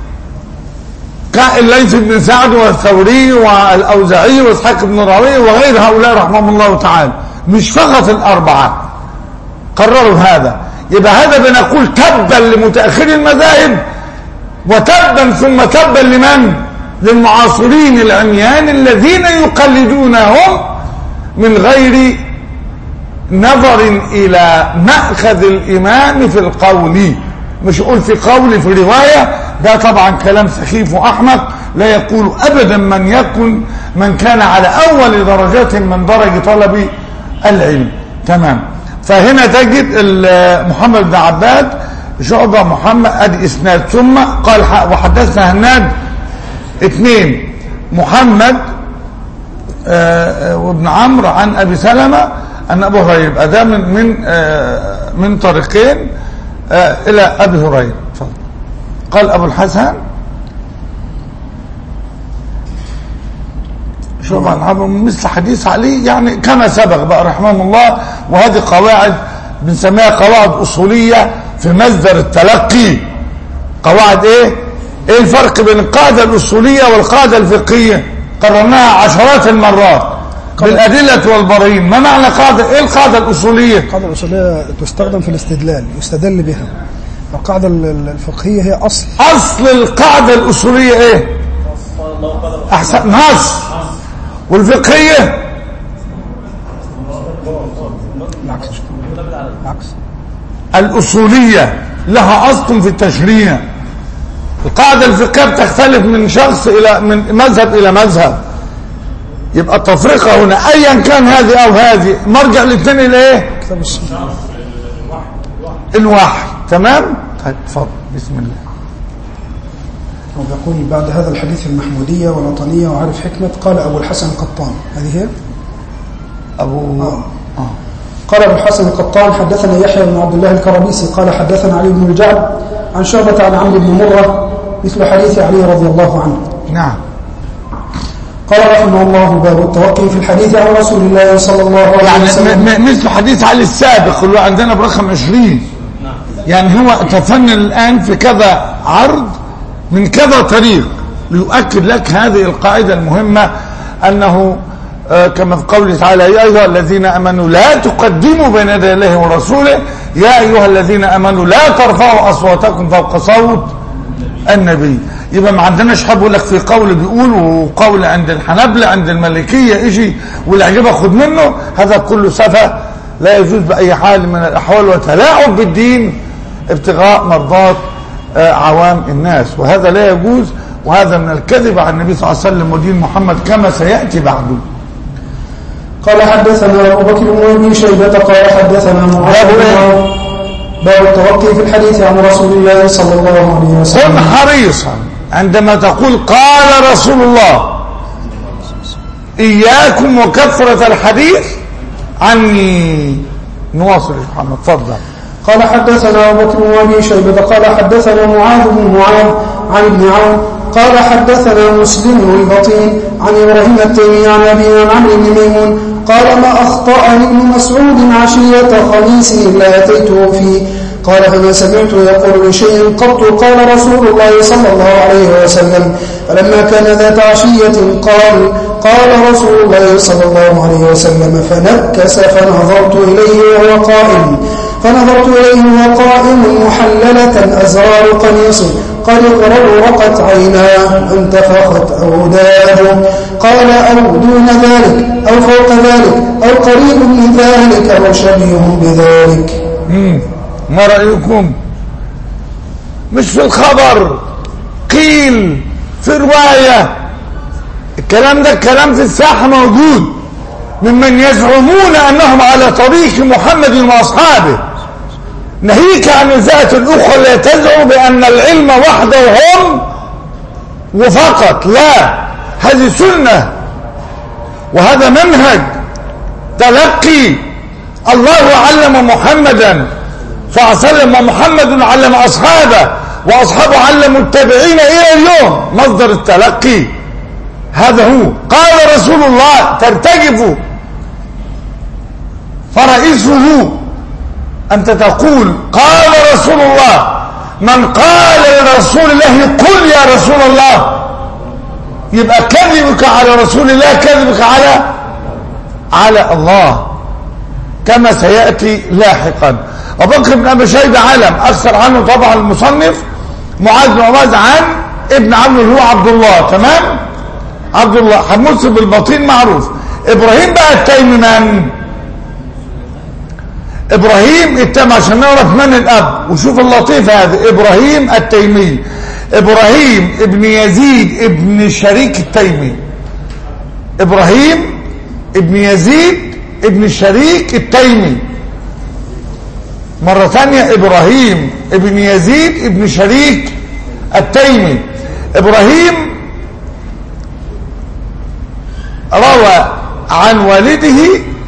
الليث بن سعد والثوري والاوزاعي واسحاق بن راويه وغير هؤلاء رحمهم الله تعالى مش فقط الاربعه قرروا هذا يبقى هذا بنقول تبا لمتاخري المذاهب وتبا ثم تبا لمن للمعاصرين العميان الذين يقلدونهم من غير نظر الى ماخذ الامام في القول مش يقول في قول في روايه ده طبعا كلام سخيف واحمق لا يقول ابدا من يكن من كان على اول درجات من درج طلب العلم تمام فهنا تجد ال- محمد بن عباد شعبة محمد ادي اسناد ثم قال ح- وحدثنا هناد اثنين محمد آه، آه، وابن عمرو عن ابي سلمة ان ابو هريره يبقى ده من من آه، من طريقين آه، الى ابي هريره اتفضل. قال ابو الحسن شوف عن مثل حديث علي يعني كما سبق بقى رحمه الله وهذه قواعد بنسميها قواعد أصولية في مصدر التلقي قواعد ايه ايه الفرق بين القاعدة الأصولية والقاعدة الفقهية قررناها عشرات المرات بالأدلة والبراهين ما معنى قاعدة ايه القاعدة الأصولية القاعدة الأصولية تستخدم في الاستدلال يستدل بها القاعدة ال- ال- الفقهية هي أصل أصل القاعدة الأصولية ايه أحسن نص والفقهية العكس العكس الأصولية لها أصل في التشريع القاعدة الفقهية بتختلف من شخص إلى من مذهب إلى مذهب يبقى التفرقة هنا أيا كان هذه أو هذه مرجع الاثنين إلى إيه؟ كتاب السنة الوحي تمام؟ طيب اتفضل بسم الله ويقول بعد هذا الحديث المحمودية والوطنية وعارف حكمة قال أبو الحسن القطان هذه هي أبو آه. قال ابو الحسن القطان حدثنا يحيى بن عبد الله الكرابيسي قال حدثنا علي بن الجعد عن شعبة عن عمرو بن مرة مثل حديث علي رضي الله عنه نعم قال رحمه الله باب التوقي في الحديث عن رسول الله صلى الله عليه يعني وسلم م- م- مثل حديث علي السابق اللي هو عندنا برقم 20 يعني هو تفنن الآن في كذا عرض من كذا طريق ليؤكد لك هذه القاعدة المهمة أنه آه، كما في قوله تعالى يا أيها الذين أمنوا لا تقدموا بين يدي الله ورسوله يا أيها الذين أمنوا لا ترفعوا أصواتكم فوق صوت النبي يبقى ما عندناش حد يقول لك في قول بيقول وقول عند الحنابلة عند المالكية يجي واللي عجبه خد منه هذا كله سفه لا يجوز بأي حال من الأحوال وتلاعب بالدين ابتغاء مرضات آه، عوام الناس وهذا لا يجوز وهذا من الكذب على النبي صلى الله عليه وسلم ودين محمد كما سيأتي بعده قال حدثنا ابو بكر بن ابي شيبه قال حدثنا معاذ باب بن إيه؟ عوف. باب التوقي في الحديث عن رسول الله صلى الله عليه كن وسلم حريصا عندما تقول قال رسول الله إياكم وكثرة الحديث عني نواصل يا محمد تفضل قال حدثنا ابو بكر بن ابي شيبه قال حدثنا معاذ بن معاذ عن ابن عون قال حدثنا مسلم بن البطين عن ابراهيم التيمي عن ابي عن عمرو بن ميمون قال ما اخطاني ابن مسعود عشيه خميس الا اتيته فيه قال فما سمعت يقول لشيء قط قال رسول الله صلى الله عليه وسلم فلما كان ذات عشيه قال قال رسول الله صلى الله عليه وسلم فنكس فنظرت اليه وهو قائم فنظرت إليه وهو قائم محللة أزرار قميص قد غرقت عيناه انتفخت أوداده قال أو دون ذلك أو فوق ذلك أو قريب من ذلك أو شبيه بذلك مم. ما رأيكم مش في الخبر قيل في رواية الكلام ده الكلام في الساحة موجود ممن يزعمون أنهم على طريق محمد وأصحابه ناهيك عن الذات الأخرى التي تزعم بأن العلم وحده هم وفقط لا هذه سنة وهذا منهج تلقي الله علم محمدا صلى الله عليه وسلم ومحمد علم أصحابه وأصحابه علموا التابعين إلى اليوم مصدر التلقي هذا هو قال رسول الله ترتجف فرئيسه أنت تقول قال رسول الله من قال لرسول الله قل يا رسول الله يبقى كذبك على رسول الله كذبك على على الله كما سيأتي لاحقا أبو بكر بن أبي شيبة علم أكثر عنه طبعا المصنف معاذ بن معاذ عن ابن عمرو اللي هو عبد الله تمام عبد الله حمص بالبطين معروف إبراهيم بقى التيمي من ابراهيم التيمي عشان نعرف من الاب وشوف اللطيف هذا ابراهيم التيمي ابراهيم ابن يزيد ابن شريك التيمي ابراهيم ابن يزيد ابن شريك التيمي مرة ثانية ابراهيم ابن يزيد ابن شريك التيمي ابراهيم روى عن والده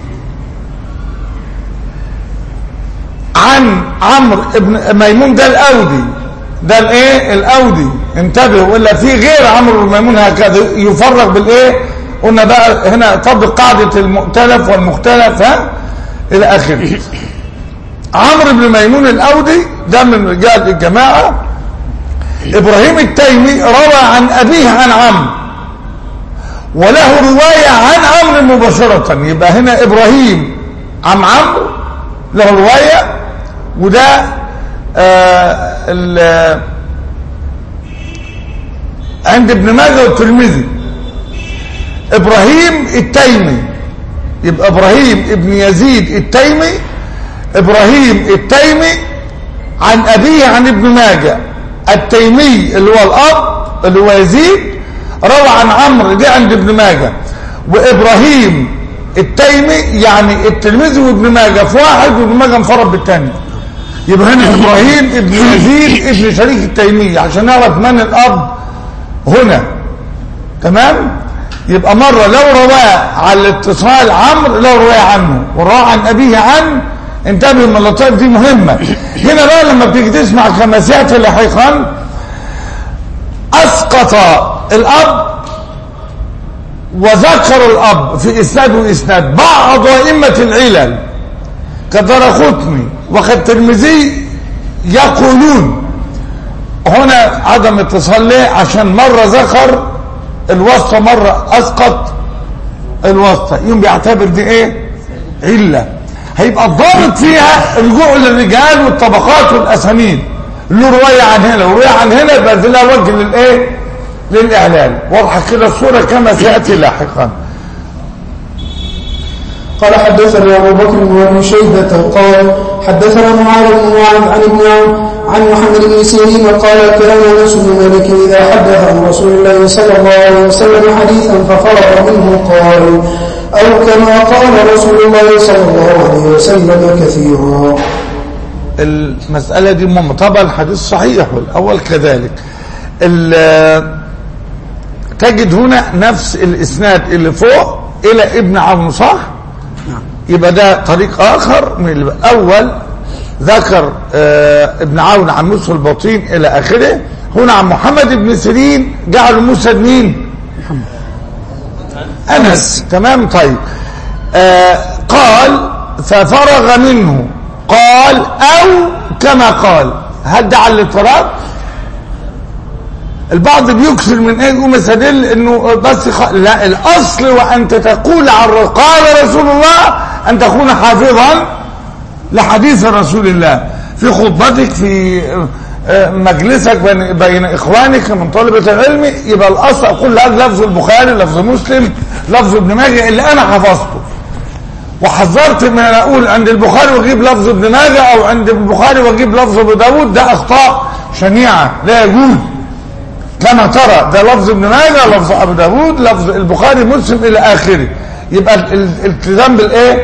عن عمرو ابن ميمون ده الاودي ده الايه الاودي انتبهوا ولا في غير عمرو بن ميمون هكذا يفرق بالايه قلنا بقى هنا طبق قاعدة المؤتلف والمختلف ها إلى آخره عمرو بن ميمون الأودي ده من رجال الجماعة إبراهيم التيمي روى عن أبيه عن عمرو وله رواية عن عمرو مباشرة يبقى هنا إبراهيم عن عمرو له رواية وده آه ال- عند ابن ماجه والترمذي ابراهيم التيمي يبقى ابراهيم ابن يزيد التيمي ابراهيم التيمي عن ابيه عن ابن ماجه التيمي اللي هو الاب اللي هو يزيد روى عن عمرو دي عند ابن ماجه وابراهيم التيمي يعني التلميذ وابن ماجه في واحد وابن ماجه انفرد بالثاني يبقى هنا ابراهيم ابن يزيد ابن شريك التيمي عشان نعرف من الاب هنا تمام يبقى مرة لو رواه على الاتصال عمرو لو رواه عنه ورواه عن أبيه عن انتبه من اللطائف دي مهمة هنا بقى لما بتيجي تسمع كما سيأتي لاحقا أسقط الأب وذكر الأب في إسناد وإسناد بعض أئمة العلل كدرقطني وكالترمذي يقولون هنا عدم اتصال ليه عشان مرة ذكر الواسطة مرة اسقط الواسطة يوم بيعتبر دي ايه علة هيبقى الضابط فيها الرجوع للرجال والطبقات والاسانيد له رواية عن هنا ورواية عن هنا يبقى دي لها وجه للايه للاعلان واضحة كده الصورة كما سيأتي لاحقا قال حدثنا ابو بكر بن ابي شيبه قال حدثنا معاذ بن معاذ عن ابن عون عن محمد بن سيرين قال كان انس بن مالك اذا حدث عن رسول الله صلى الله عليه وسلم حديثا ففرغ منه قال او كما قال رسول الله صلى الله عليه وسلم كثيرا المسألة دي مهمة طبعا الحديث صحيح والأول كذلك ال- تجد هنا نفس الإسناد اللي فوق إلى ابن عون صح؟ يبقى ده طريق آخر من اللي أول ذكر آه ابن عون عن موسى البطين إلى آخره هنا عن محمد بن سيرين جعل موسى مين؟ أنس تمام طيب آه قال ففرغ منه قال أو كما قال هل ده على الاضطراب البعض بيكثر من ايه يقوم يستدل انه بس خ... لا الاصل وانت تقول عن قال رسول الله ان تكون حافظا لحديث رسول الله في خطبتك في آه، مجلسك بين, بين اخوانك من طلبة العلم يبقى الاصل اقول هذا لفظ البخاري لفظ مسلم لفظ ابن ماجه اللي انا حفظته وحذرت من ان اقول عند البخاري واجيب لفظ ابن ماجه او عند البخاري واجيب لفظ ابو داود ده اخطاء شنيعه لا يجوز كما ترى ده لفظ ابن ماجه لفظ ابو داود لفظ البخاري مسلم الى اخره يبقى ال- ال- الالتزام بالايه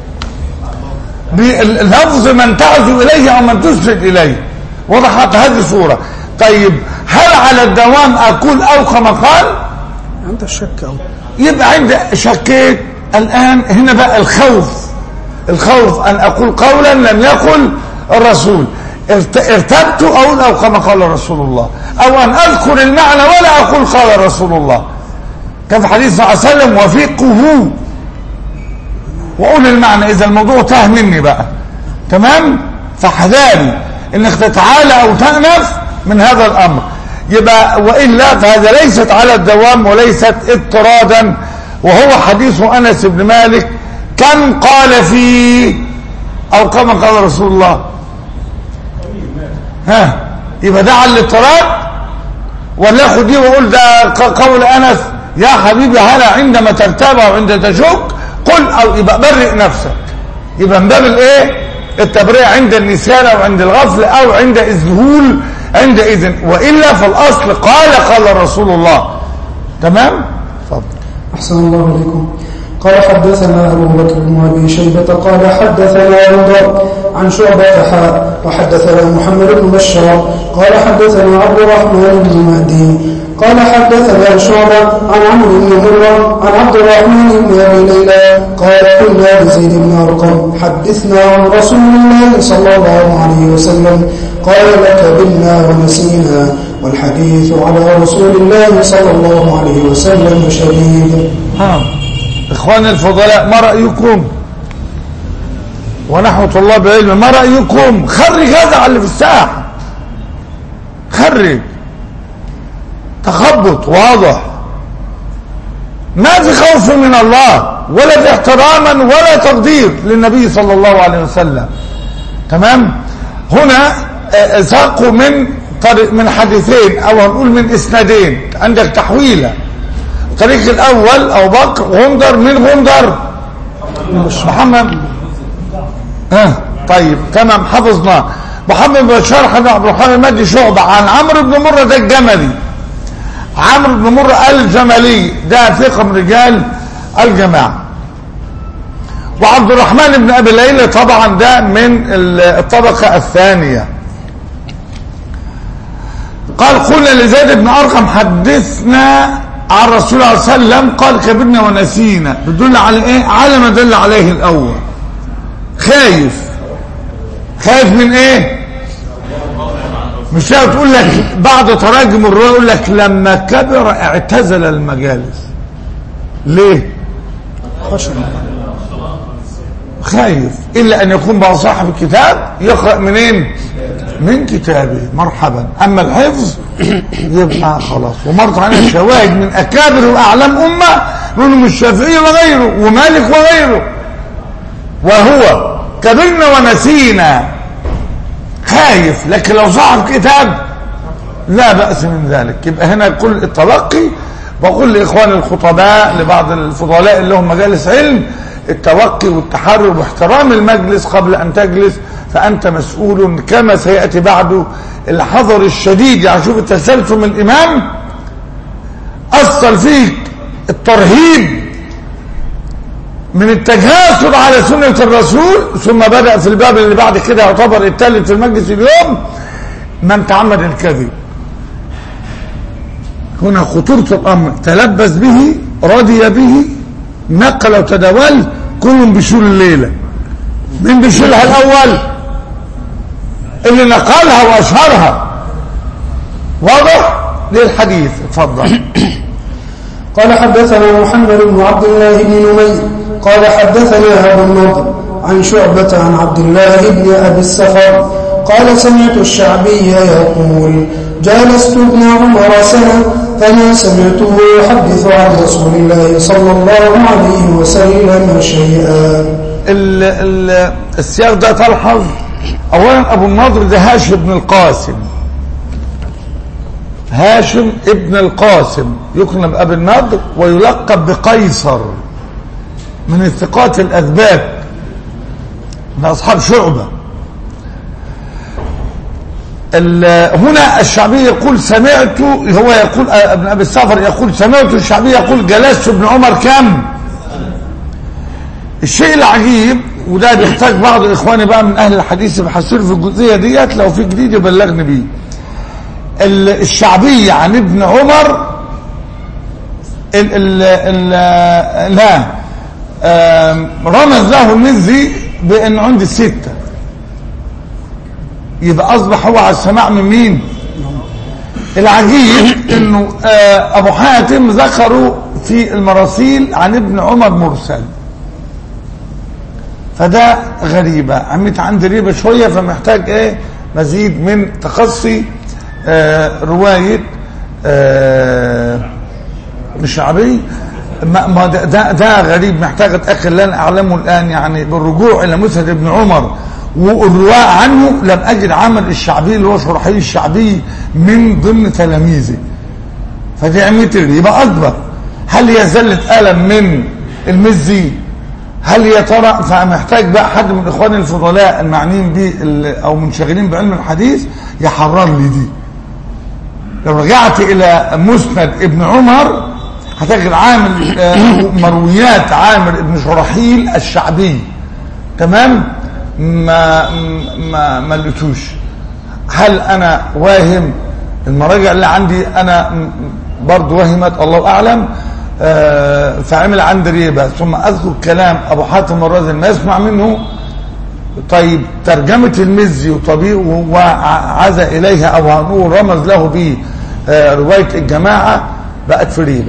باللفظ من تعزو اليه او من تسند اليه وضحت هذه الصوره طيب هل على الدوام اقول او كما قال عند الشك أو يبقى عند شكيت الآن هنا بقى الخوف الخوف أن أقول قولا لم يقل الرسول ارت- ارتبت أقول أو كما قال رسول الله أو أن أذكر المعنى ولا أقول قال رسول الله كان في حديث صلى الله عليه وسلم وفقه وأقول المعنى إذا الموضوع تاه مني بقى تمام فحذاري انك تتعالى او تأنف من هذا الامر يبقى وإلا فهذا ليست على الدوام وليست اضطرادا وهو حديث أنس بن مالك كم قال فيه أو كما قال رسول الله ها يبقى ده على الاضطراد ولا اخد دي واقول ده ق- قول انس يا حبيبي هلا عندما ترتاب او عند تشك قل او يبقى برئ نفسك يبقى من باب الايه التبرئه عند النسيان او عند الغفل او عند الذهول عند اذن والا فالاصل قال قال رسول الله تمام اتفضل أحسن الله إليكم قال حدثنا أبو بكر بن أبي شيبة قال حدثنا أبو ذر عن شعبة حاء وحدثنا محمد بن بشار قال حدثنا عبد الرحمن بن مهدي قال حدثنا شعبة عن عمرو بن مرة عن عبد الرحمن بن أبي ليلى قال قلنا لزيد بن أرقم حدثنا عن رسول الله صلى الله عليه وسلم قال لك بنا ونسينا والحديث على رسول الله صلى الله عليه وسلم شديد ها اخواني الفضلاء ما رايكم ونحو طلاب العلم ما رايكم خرج هذا على اللي في الساحه خرج تخبط واضح ما في خوف من الله ولا في احتراما ولا تقدير للنبي صلى الله عليه وسلم تمام هنا آه، ساقوا من طريق من حديثين او هنقول من اسنادين عندك تحويله الطريق الاول ابو بكر غندر من غندر محمد ها طيب تمام حفظنا محمد بن بشار حدث عبد الرحمن المجدي شعبة عن عمرو بن مرة ده الجملي عمرو بن مرة الجملي ده ثقة من رجال الجماعة وعبد الرحمن بن ابي ليلى طبعا ده من الطبقة الثانية قال قلنا لزيد بن ارقم حدثنا عن رسول الله صلى الله عليه وسلم قال كبرنا ونسينا بتدل على ايه على ما دل عليه الاول خايف خايف من ايه مش تقول لك بعض تراجم الروايه يقول لك لما كبر اعتزل المجالس ليه خايف الا ان يكون بقى صاحب الكتاب يقرا منين من كتابه مرحبا اما الحفظ يبقى خلاص ومرت علينا شواهد من اكابر واعلام امه منهم الشافعي وغيره ومالك وغيره وهو كبرنا ونسينا خايف لكن لو صاحب كتاب لا بأس من ذلك يبقى هنا كل التلقي بقول لإخوان الخطباء لبعض الفضلاء اللي هم مجالس علم التوقي والتحرر واحترام المجلس قبل أن تجلس فأنت مسؤول كما سيأتي بعده الحذر الشديد يعني شوف التسلسل من الإمام أصل فيك الترهيب من التجاسر على سنة الرسول ثم بدأ في الباب اللي بعد كده يعتبر الثالث في المجلس اليوم من تعمد الكذب هنا خطورة الأمر تلبس به رضي به نقل وتداول كل بيشيل الليلة مين بيشيلها الأول اللي نقلها وأشهرها واضح للحديث اتفضل قال حدثنا محمد بن عبد الله بن نمير قال حدثنا أبو النضر عن شعبة عن عبد الله بن أبي السفر قال سمعت الشعبي يقول جالست ابن عمر سنة فما سمعته يحدث عن رسول الله صلى الله عليه وسلم شيئا ال ال السياق ده تلحظ اولا ابو النضر ده هاشم بن القاسم هاشم ابن القاسم يكنى بأبي النضر ويلقب بقيصر من الثقات الأثبات من أصحاب شعبة هنا الشعبي يقول سمعت هو يقول ابن أبي السفر يقول سمعت الشعبي يقول جلست ابن عمر كم الشيء العجيب وده بيحتاج بعض إخواني بقى من أهل الحديث بيحسروا في الجزئية ديت لو في جديد يبلغني بيه الشعبية عن ابن عمر ال ال ال لا رمز له المزي بأن عندي الستة يبقى أصبح هو على السماع من مين العجيب انه ابو حاتم ذكروا في المراسيل عن ابن عمر مرسل فده غريبة عميت عندي ريبة شوية فمحتاج ايه مزيد من تقصي آه رواية آه الشعبي ما ده, ده, ده غريب محتاج اتاكد لن اعلمه الان يعني بالرجوع الى مسند ابن عمر والرواء عنه لم اجد عمل الشعبي اللي هو شرحي الشعبي من ضمن تلاميذه فدي عميت يبقى اكبر هل هي زله الم من المزي هل يا ترى فمحتاج بقى حد من اخواني الفضلاء المعنيين بيه او منشغلين بعلم الحديث يحرر لي دي لو رجعت الى مسند ابن عمر هتجد عامل مرويات عامر ابن شرحيل الشعبي تمام ما ما ما لقيتوش هل انا واهم المراجع اللي عندي انا برضه وهمت الله اعلم آه فعمل عندي ريبه ثم اذكر كلام ابو حاتم الرازي ما يسمع منه طيب ترجمة المزي وطبيعه وعز إليها أو هنقول رمز له به آه رواية الجماعة بقت في ريبة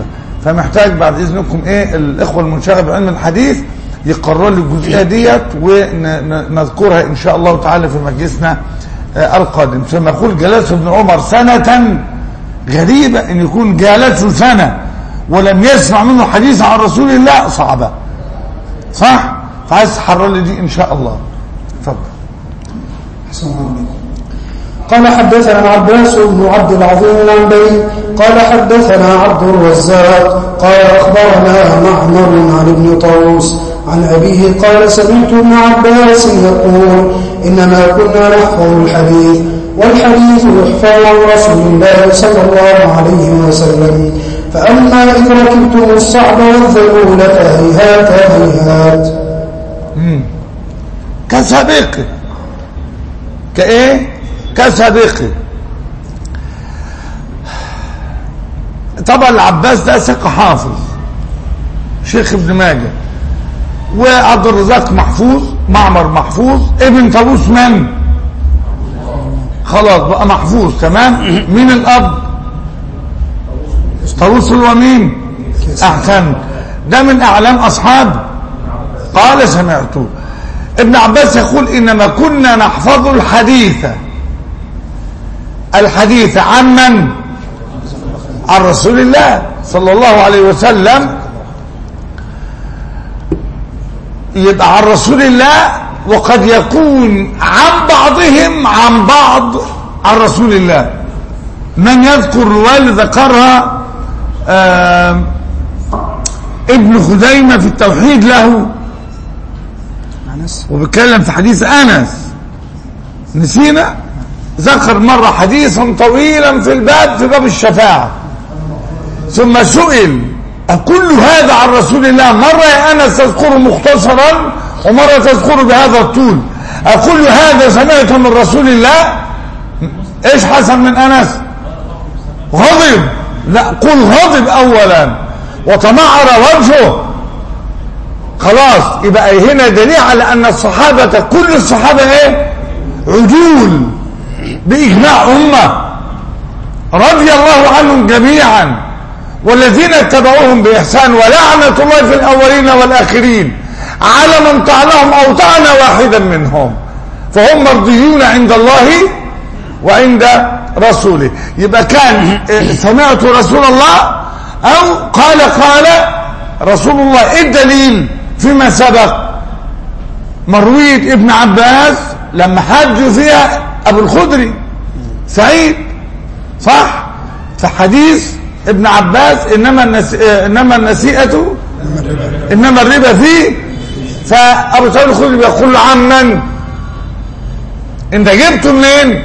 فمحتاج بعد اذنكم ايه الاخوه المنشغل بعلم الحديث يقرروا لي الجزئيه ديت ونذكرها ان شاء الله تعالى في مجلسنا آه، القادم ثم يقول جلس ابن عمر سنه غريبه ان يكون جالسه سنه ولم يسمع منه حديث عن رسول الله صعبه صح فعايز تحرر لي دي ان شاء الله اتفضل أحسن الله عليكم. قال حدثنا عباس بن عبد العظيم العنبري قال حدثنا عبد الرزاق قال أخبرنا معمر عن ابن طاووس عن أبيه قال سمعت ابن عباس يقول إنما كنا نحفظ الحديث والحديث يحفظ عن رسول الله صلى الله عليه وسلم فأما إن ركبتم الصعب والذلول فهيهات هيهات كسابقه كايه كسابقه طبعا العباس ده ثقه حافظ شيخ ابن ماجه وعبد الرزاق محفوظ معمر محفوظ ابن طاووس من خلاص بقى محفوظ تمام مين الاب طاووس هو مين احسن ده من اعلام اصحاب قال سمعته ابن عباس يقول انما كنا نحفظ الحديث الحديث عن من عن رسول الله صلى الله عليه وسلم يبقى عن رسول الله وقد يكون عن بعضهم عن بعض عن رسول الله من يذكر الرواية اللي ذكرها آم، ابن خزيمة في التوحيد له أنس وبيتكلم في حديث انس نسينا ذكر مره حديثا طويلا في الباب في باب الشفاعه ثم سئل أكل هذا عن رسول الله مرة يا أنس تذكره مختصرا ومرة تذكره بهذا الطول أكل هذا سمعت من رسول الله إيش حسن من أنس غضب لا قل غضب أولا وتمعر وجهه خلاص يبقى هنا دليل على أن الصحابة كل الصحابة إيه عجول بإجماع أمة رضي الله عنهم جميعا والذين اتبعوهم بإحسان ولعنة الله في الأولين والآخرين على من طعنهم أو طعن واحدا منهم فهم مرضيون عند الله وعند رسوله يبقى كان سمعت رسول الله أو قال قال رسول الله ايه الدليل فيما سبق مروية ابن عباس لما حج فيها أبو الخدري سعيد صح في حديث ابن عباس إنما, النس... إنما النسيئة إنما الربا فيه فأبو سعيد الخدري بيقول له عمن انت جبته منين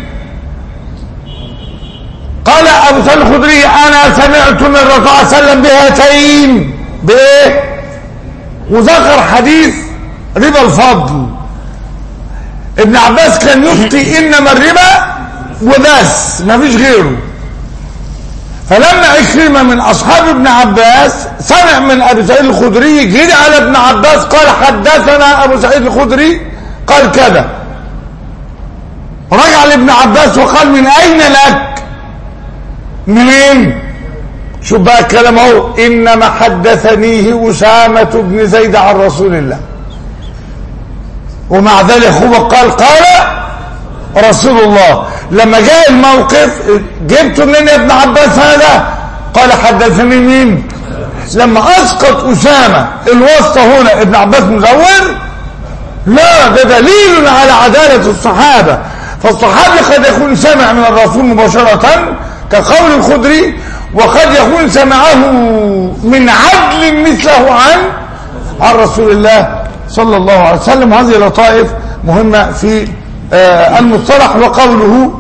قال أبو سعيد الخدري أنا سمعت من الرسول صلى الله عليه وسلم بهاتين بإيه وذكر حديث ربا الفضل ابن عباس كان يفتي إنما الربا وبس ما فيش غيره فلما عكرمة من أصحاب ابن عباس سمع من أبي سعيد الخدري جري على ابن عباس قال حدثنا أبو سعيد الخدري قال كذا رجع لابن عباس وقال من أين لك منين شوف بقى الكلام اهو انما حدثنيه اسامه بن زيد عن رسول الله ومع ذلك هو قال قال رسول الله لما جاء الموقف جبت منين يا ابن عباس هذا قال حدثني مين لما اسقط اسامه الواسطه هنا ابن عباس مزور لا ده دليل على عداله الصحابه فالصحابي قد يكون سمع من الرسول مباشره كقول الخدري وقد يكون سمعه من عدل مثله عن عن رسول الله صلى الله عليه وسلم هذه لطائف مهمة في آه المصطلح وقوله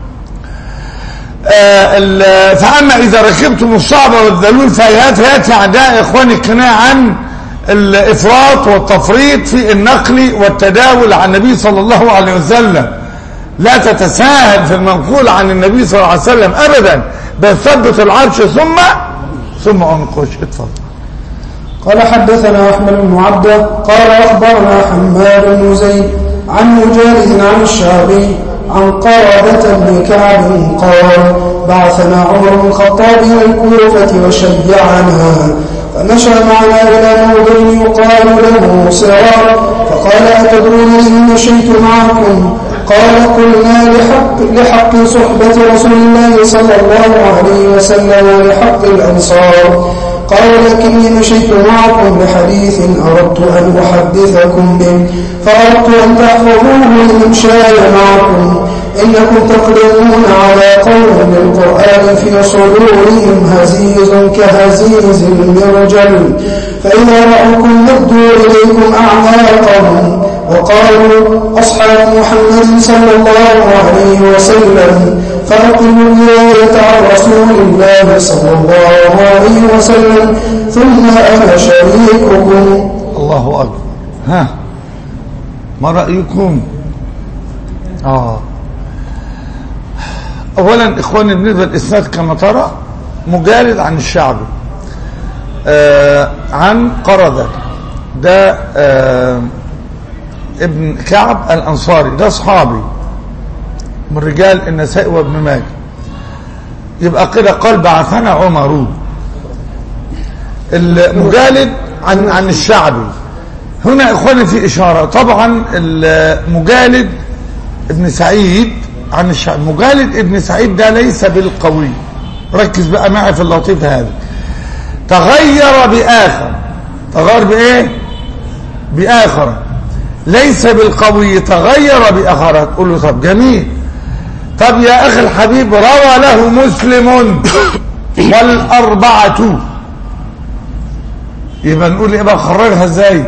آه فأما إذا ركبتم الصعب والذلول فهيات هيات أعداء إخواني الكناية عن الإفراط والتفريط في النقل والتداول عن النبي صلى الله عليه وسلم لا تتساهل في المنقول عن النبي صلى الله عليه وسلم أبدا بل ثبت العرش ثم ثم انقش اتفضل قال حدثنا احمد بن عبده قال اخبرنا حماد بن زيد عن مجالد عن الشعبي عن قرابة بن كعب قال بعثنا عمر بن الخطاب إلى الكوفة وشيعنا فمشى معنا إلى موضع يقال له صراط فقال أتدرون إن مشيت معكم قال قلنا لحق, لحق صحبة رسول الله صلى الله عليه وسلم ولحق الأنصار قال لكني مشيت معكم بحديث أردت أن أحدثكم به فأردت أن تحفظوه لمشاي معكم إنكم تقدمون على قوم بالقرآن في صدورهم هزيز كهزيز المرجل فإذا رأوكم مدوا إليكم أعناقهم وقالوا أصحاب محمد صلى الله عليه وسلم فأقلوا الولاية عن رسول الله صلى الله عليه وسلم ثم أنا شريككم الله أكبر ها ما رأيكم آه أولا إخواني بالنسبة للإسناد كما ترى مجالد عن الشعبي آه عن قردة ده آه ابن كعب الأنصاري ده صحابي من رجال النساء وابن ماجه يبقى كده قال بعثنا عمر المجالد عن عن الشعبي هنا اخواني في اشاره طبعا المجالد ابن سعيد عن الشعبي مجالد ابن سعيد ده ليس بالقوي ركز بقى معي في اللطيف هذا تغير باخر تغير بايه باخر ليس بالقوي تغير باخر تقول له طب جميل طب يا اخي الحبيب روى له مسلم والاربعه يبقى نقول ايه بقى خرجها ازاي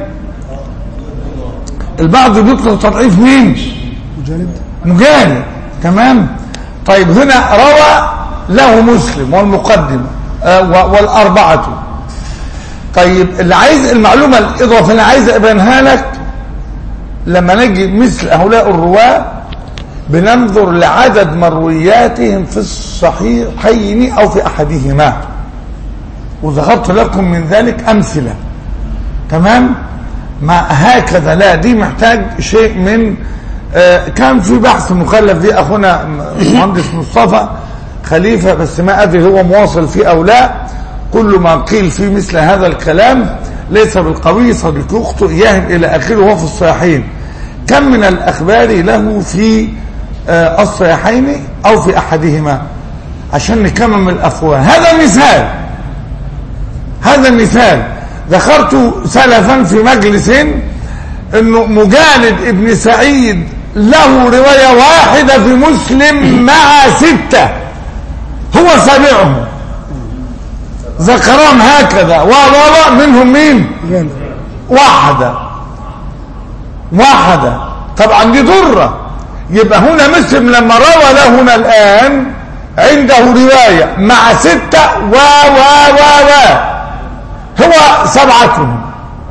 البعض بيطلق تضعيف مين مجالد مجالد تمام طيب هنا روى له مسلم والمقدمه آه والاربعه طيب اللي عايز المعلومه الاضافه اللي عايز ابينها لك لما نجي مثل هؤلاء الرواه بننظر لعدد مروياتهم في الصحيحين او في احدهما وذكرت لكم من ذلك امثله تمام ما هكذا لا دي محتاج شيء من آه كان في بحث مخلف دي اخونا مهندس مصطفى خليفه بس ما ادري هو مواصل فيه او لا كل ما قيل في مثل هذا الكلام ليس بالقوي صديق يخطئ يهم الى اخره وهو في الصحيحين كم من الاخبار له في آه الصحيحين او في احدهما عشان نكمم الافواه هذا مثال هذا مثال ذكرت سلفا في مجلس انه مجالد ابن سعيد له رواية واحدة في مسلم مع ستة هو سابعهم ذكرهم هكذا و منهم مين واحدة واحدة طبعا دي ضرة يبقى هنا مسلم لما روى له هنا الآن عنده رواية مع ستة و و و و هو سبعتهم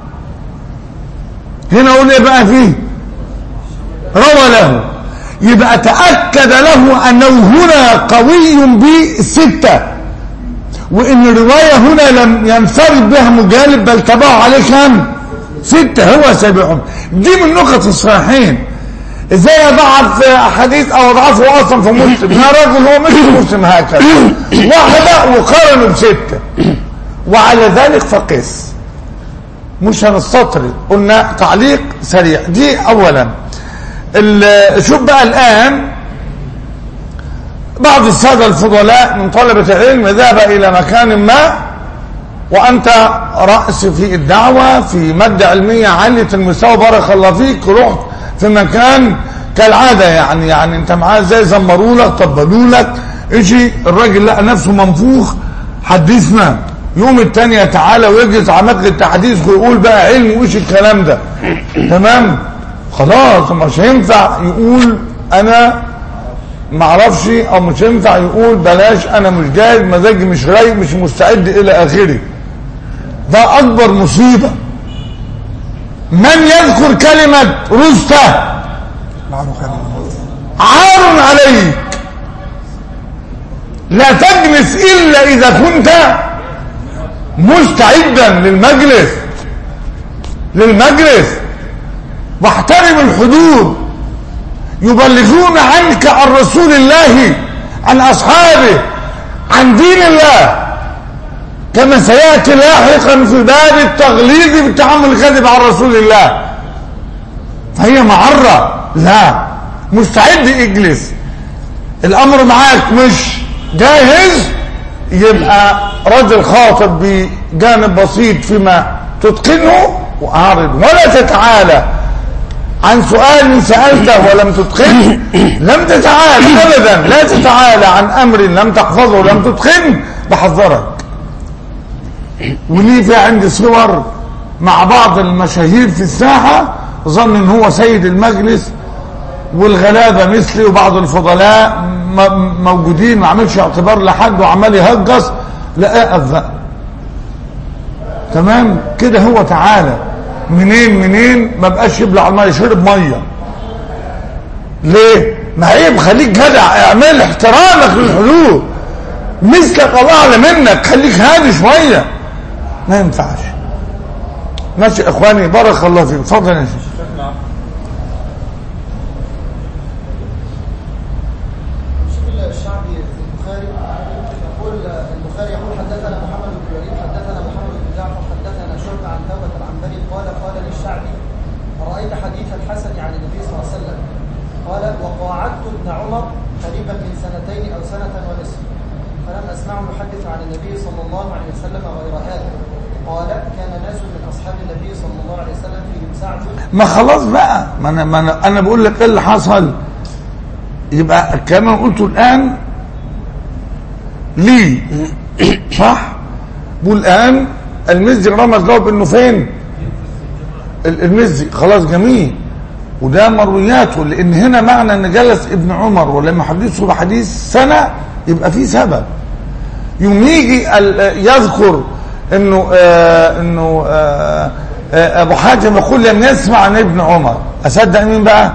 هنا اقول ايه بقى فيه روى له يبقى تأكد له انه هنا قوي بستة وان الرواية هنا لم ينفرد بها مجالب بل تبعه عليه كم ستة هو سابعهم دي من نقط الصحيحين ازاي اضعف حديث او اضعفه اصلا في مسلم يا راجل هو مش مسلم هكذا واحدة وقارنوا بستة وعلى ذلك فقس مش هنستطرد قلنا تعليق سريع دي اولا شوف بقى الان بعض السادة الفضلاء من طلبة العلم ذهب الى مكان ما وانت رأس في الدعوة في مادة علمية عالية المستوى بارك الله فيك رحت في مكان كالعادة يعني يعني انت معاه زي زمروا لك طبلوا لك اجي الراجل لقى نفسه منفوخ حدثنا يوم التانية تعالى ويجلس على مجلس التحديث ويقول بقى علم وش الكلام ده تمام خلاص مش هينفع يقول انا ما اعرفش او مش هينفع يقول بلاش انا مش جاهز مزاجي مش رايق مش مستعد الى اخره ده اكبر مصيبه من يذكر كلمه رسته عار عليك لا تجلس الا اذا كنت مستعدا للمجلس للمجلس واحترم الحدود يبلغون عنك عن رسول الله عن اصحابه عن دين الله كما سيأتي لاحقا في باب التغليظ في التحمل الكذب عن رسول الله فهي معرة لا مستعد اجلس الامر معاك مش جاهز يبقى رجل خاطب بجانب بسيط فيما تتقنه واعرض ولا تتعالى عن سؤال سألته ولم تتقنه لم تتعالى ابدا لا تتعالى عن امر لم تحفظه ولم تتقنه بحذرك وليه في عندي صور مع بعض المشاهير في الساحة ظن ان هو سيد المجلس والغلابة مثلي وبعض الفضلاء م- موجودين ما عملش اعتبار لحد وعمال يهجص لا اقف بقى تمام كده هو تعالى منين منين ما بقاش يبلع الميه يشرب ميه ليه ما عيب خليك جدع اعمل احترامك للحدود مثلك الله اعلى منك خليك هادي شويه ما ينفعش ماشي يا اخواني بارك الله فيكم اتفضل يا شيخ شوف الشعبي في البخاري يقول البخاري يقول حدثنا محمد بن الوليد حدثنا محمد بن جعفر حدثنا شعبة عن توبة العنبري قال قال للشعبي رأيت حديث الحسن عن النبي صلى الله عليه وسلم قال وقاعدت ابن عمر قريبا من سنتين أو سنة ونصف فلم أسمعه يحدث عن النبي صلى الله عليه وسلم غير هذا قال كان ناس من أصحاب النبي صلى الله عليه وسلم فيهم سعد ما خلاص بقى ما انا ما انا, أنا بقول لك ايه اللي حصل يبقى كما قلت الان لي صح بقول الان المزي رمز له بانه فين ال- المزي خلاص جميل وده مروياته لان هنا معنى ان جلس ابن عمر ولما حديثه بحديث سنه يبقى في سبب يوم يجي ال- يذكر انه آه انه آه آه ابو حاتم يقول لم يسمع عن ابن عمر اصدق مين بقى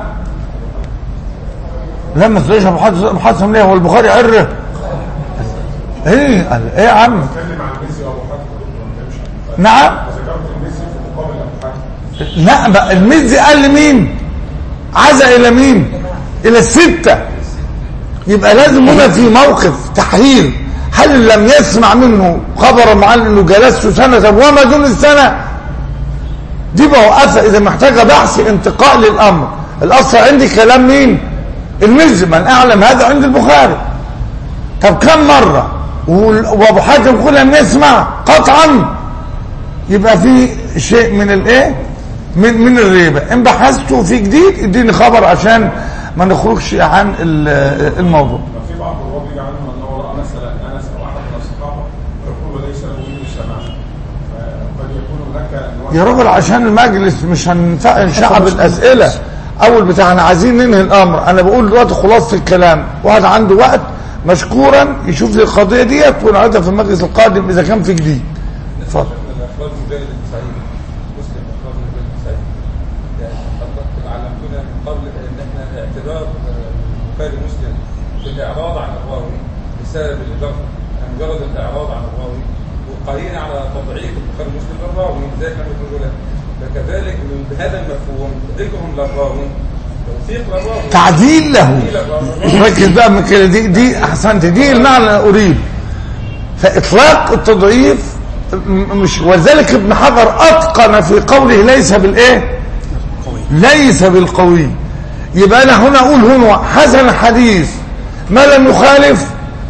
لما تلاقيش ابو حاتم ابو حاتم ليه هو البخاري عره ايه قال ايه يا عم اتكلم عن ميسي وابو حاتم نعم ذكرت ميسي في مقابل ابو حاتم لا بقى المزي قال لمين عزا الى مين الى الستة يبقى لازم هنا في موقف تحرير هل لم يسمع منه خبرا معين انه جلست سنة وما دون السنة دي بوقفها اذا محتاجة بحث انتقاء للامر الاصل عندي كلام مين المزي من اعلم هذا عند البخاري طب كم مرة وال- وابو حاتم يقول لم يسمع قطعا يبقى في شيء من الايه من من الريبه ان بحثتوا في جديد اديني خبر عشان ما نخرجش عن ال- الموضوع في بعض الرواه بيجي عنه انه راى مثلا انس او احد من الصحابه يقول ليس له من السماع فقد يكون هناك أنواع يا راجل عشان المجلس مش هنفع- نشعب الاسئله اول بتاعنا عايزين ننهي الامر انا بقول دلوقتي خلاصه الكلام واحد عنده وقت مشكورا يشوف لي القضيه ديت ونعيدها في المجلس القادم اذا كان في جديد اتفضل الاخراج مجاهد بن سعيد مسلم اخراج مجاهد بن سعيد يعني قد علمتنا من قبل ان احنا اعتبار آه، البخاري مسلم بالاعراض عن الراوي بسبب الجرح يعني مجرد الاعراض عن الراوي وقرينا على تضعيف البخاري مسلم للراوي زي ما بنقول لك فكذلك من بهذا المفهوم ذكرهم للراوي توثيق للراوي تعديل له تعديل للراوي ركز بقى من كده دي دي احسنت دي المعنى اللي اريد فاطلاق التضعيف م- مش ولذلك ابن حجر اتقن في قوله ليس بالايه ليس بالقوي يبقى انا هنا اقول هنا حسن الحديث ما لم يخالف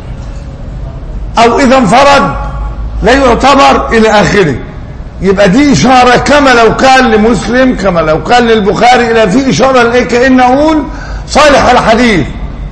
او اذا انفرد لا يعتبر الى اخره يبقى دي اشاره كما لو كان لمسلم كما لو كان للبخاري الى في اشاره لايه كان اقول صالح الحديث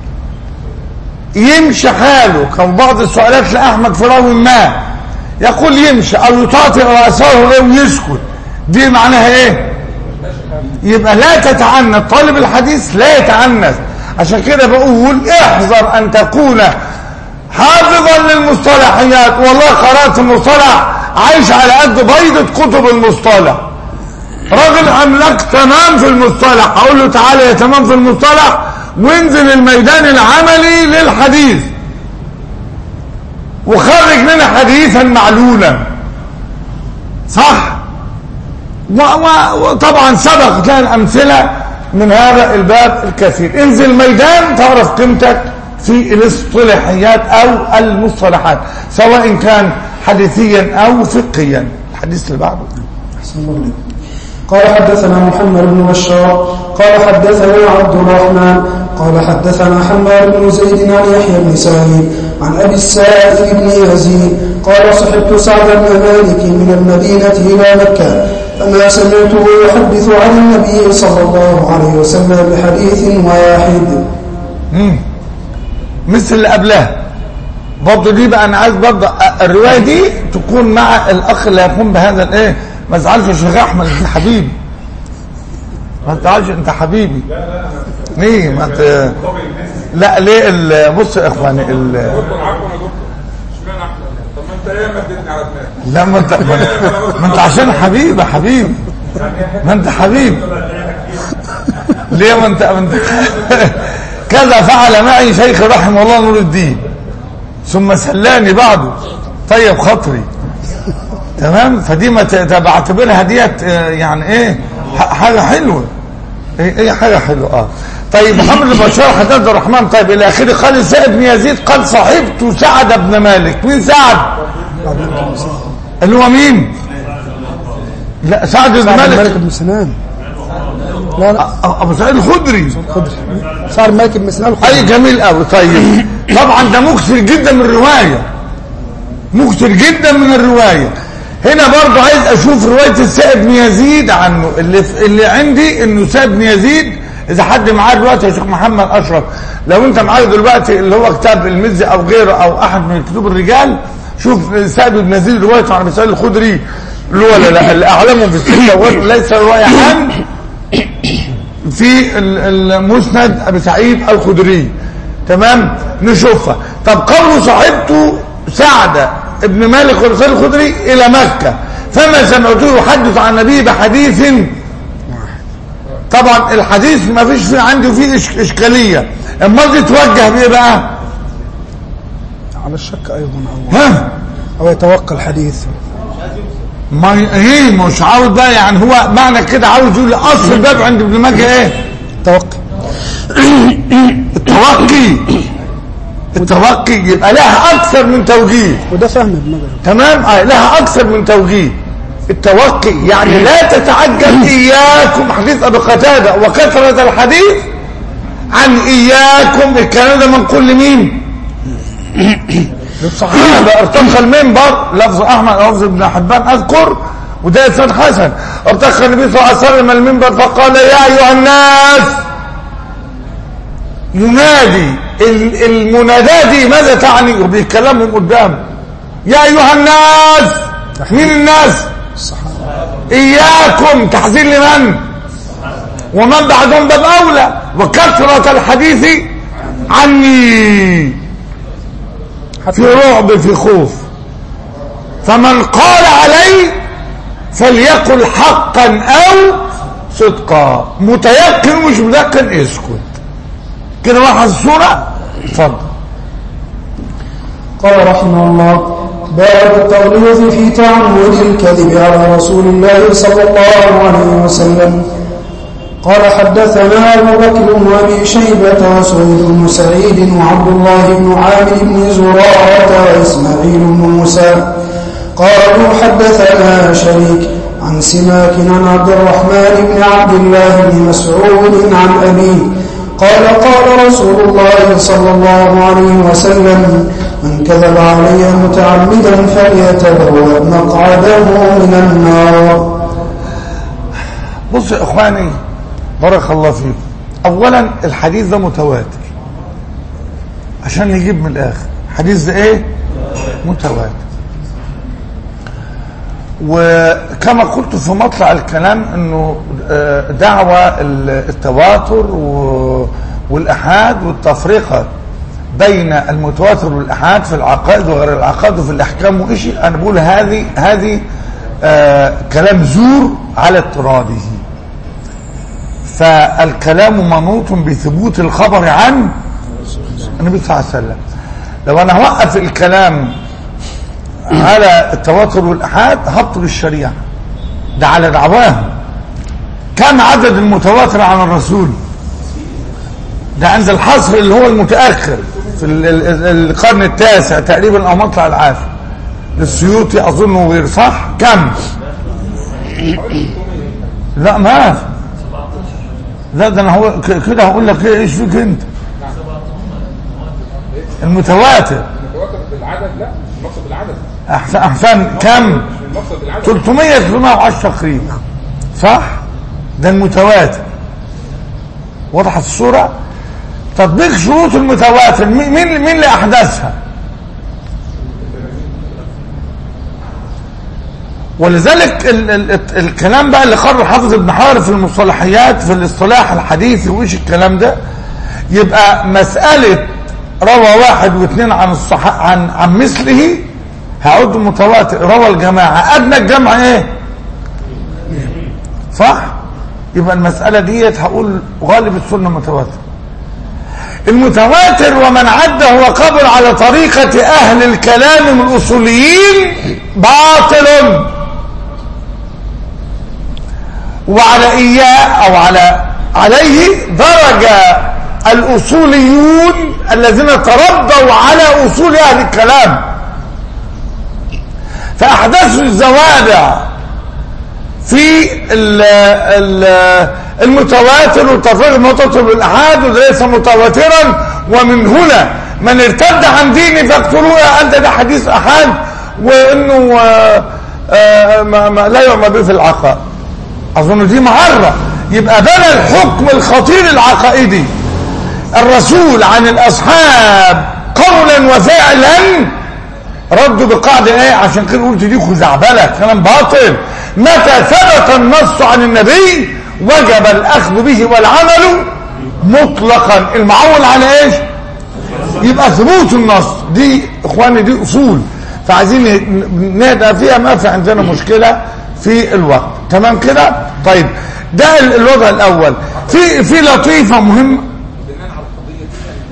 يمشي حاله كان بعض السؤالات لاحمد في راوي ما يقول يمشي او يطاطئ راسه ويسكت دي معناها ايه يبقى لا تتعنت طالب الحديث لا يتعنت عشان كده بقول احذر ان تكون حافظا للمصطلحيات والله قرات المصطلح عايش على قد بيضة كتب المصطلح راجل عملاق تمام في المصطلح اقول له تعالى يا تمام في المصطلح وانزل الميدان العملي للحديث وخرج لنا حديثا معلولا صح و- و- وطبعا سبق كان امثله من هذا الباب الكثير انزل ميدان تعرف قيمتك في الاصطلاحيات او المصطلحات سواء كان حديثيا او فقهيا الحديث اللي بعده أحسن الله إليك. قال حدثنا محمد بن بشار قال حدثنا عبد الرحمن قال حدثنا حماد بن زيد عن يحيى بن سعيد عن ابي السائب بن يزيد قال صحبت سعد بن مالك من المدينه الى مكه فما سمعته يحدث عن النبي صلى الله عليه وسلم بحديث واحد مم. مثل اللي قبلها برضه دي بقى انا عايز برضه أ- الروايه دي تكون مع الاخ اللي هيقوم بهذا الايه ما تزعلش يا شيخ احمد انت حبيبي ما تزعلش انت حبيبي ليه ما ت... لا ليه ال... بص يا اخواني ال... دكتور عفوا يا دكتور اشمعنى احمد طب ما انت ايه مدتني على دماغي لا ما انت ما انت عشان حبيبي يا حبيبي ما انت حبيبي ليه ما انت ما انت كذا فعل معي شيخ رحمه الله نور الدين ثم سلاني بعده طيب خاطري تمام فدي ما ت- ت- بعتبرها ديت اه، يعني ايه ح- حاجه حلوه ايه ايه حاجه حلوه اه طيب محمد بن بشار حدث عبد الرحمن طيب الى اخره قال سعد بن يزيد قال صاحبت سعد بن مالك مين سعد اللي هو مين لا سعد بن سعد الملك مالك بن سنان لا لا أ- ابو سعيد الخدري خضر سعد الملك بن سنان اي الخضر جميل قوي طيب طبعا ده مكثر جدا من الروايه مكثر جدا من الروايه هنا برضو عايز اشوف روايه السائب بن يزيد عنه اللي في اللي عندي انه سائب بن يزيد اذا حد معاه دلوقتي يا شيخ محمد اشرف لو انت معاك دلوقتي اللي هو كتاب المزي او غيره او احد من كتب الرجال شوف سائب بن يزيد روايته عن ابي سعيد الخدري اللي هو لا- لا اللي اعلمهم في السته وليس روايه عن في ال- المسند ابي سعيد الخدري تمام نشوفها طب قول صاحبته سعد ابن مالك ورسول الخدري الى مكه فما سمعته يحدث عن النبي بحديث طبعا الحديث ما فيش فيه عندي فيه إش- اشكاليه اما دي توجه بايه بقى على الشك ايضا او ها او يتوقع الحديث ما ايه مش عاوز بقى يعني هو معنى كده عاوز يقول اصل الباب عند ابن ماجه ايه توقع التوقي التوقي يبقى لها اكثر من توجيه وده فهم ابن ماجه تمام آه لها اكثر من توجيه التوقي يعني لا تتعجب اياكم حديث ابي قتاده وكثره الحديث عن اياكم الكلام ده منقول لمين للصحابه ارتقى المنبر لفظ احمد لفظ ابن حبان اذكر وده اسناد حسن ارتقى النبي صلى الله عليه وسلم المنبر فقال يا ايها الناس ينادي ال- المناداة دي ماذا تعني وبيكلمهم قدامه يا ايها الناس مين الناس اياكم تحذير لمن ومن بعدهم باب اولى وكثرة الحديث عني في رعب في خوف فمن قال علي فليقل حقا او صدقا متيقن مش متيقن اسكت كده واحد الصورة اتفضل قال رحمه الله باب التغليظ في تعمد الكذب على رسول الله صلى الله عليه وسلم قال حدثنا أبو بكر وأبي شيبة وسعيد بن سعيد وعبد الله بن عامر بن زرارة وإسماعيل بن موسى قالوا حدثنا شريك عن سماك عن عبد الرحمن بن عبد الله بن مسعود عن أبيه قال قال رسول الله صلى الله عليه وسلم من كذب علي متعمدا فليتبوأ مقعده من النار بص يا اخواني بارك الله فيكم اولا الحديث ده متواتر عشان نجيب من الاخر حديث ده ايه متواتر وكما قلت في مطلع الكلام انه آه، دعوة ال- التواتر و- والإحاد والتفرقة بين المتواتر والإحاد في العقائد وغير العقائد وفي الأحكام وإشي أنا بقول هذه هذه آه كلام زور على اضطراده فالكلام منوط بثبوت الخبر عن النبي صلى الله عليه وسلم لو أنا هوقف الكلام على التواتر والإحاد هبطل الشريعة ده على دعواهم كم عدد المتواتر عن الرسول ده عند الحصر اللي هو المتأخر في في ال- ال- القرن التاسع تقريبا او مطلع العاشر للسيوطي اظن وغير صح كم لا ما في. لا ده انا هو ك- كده هقول لك ايه ايش فيك انت المتواتر المتواتر بالعدد لا مش المقصد بالعدد احسن احسن كم مش المقصد بالعدد 300 310 تقريبا صح ده المتواتر وضحت الصورة تطبيق شروط المتواتر مين مين مين اللي احدثها ولذلك ال ال ال الكلام بقى اللي قرر حافظ ابن حجر في المصطلحيات في الاصطلاح الحديثي وايش الكلام ده يبقى مسألة روى واحد واثنين عن الصح عن عن مثله هعد متواتر روى الجماعة أدنى الجمع ايه صح يبقى المسألة ديت هقول غالب السنة متواتر المتواتر ومن عده وقبل على طريقة أهل الكلام من الأصوليين باطل وعلى إياه أو على عليه درج الأصوليون الذين تربوا على أصول أهل الكلام فأحدثوا الزوابع في ال ال المتواتر والتفريغ المتواتر بالأحاد وليس متواترا ومن هنا من ارتد عن ديني فاقتلوه أنت ده حديث أحاد وإنه آه، آه، ما ما لا يعمل به في العقائد أظن دي معرة يبقى بنى الحكم الخطير العقائدي الرسول عن الأصحاب قولا وفعلا ردوا بقاعدة ايه عشان كده قلت دي خزعبلة كلام باطل متى ثبت النص عن النبي وجب الأخذ به والعمل مطلقا المعول على ايش يبقى ثبوت النص دي اخواني دي اصول فعايزين نهدى فيها ما في عندنا مشكلة في الوقت تمام كده طيب ده ال- الوضع الاول في في لطيفة مهمة بناء على قضيه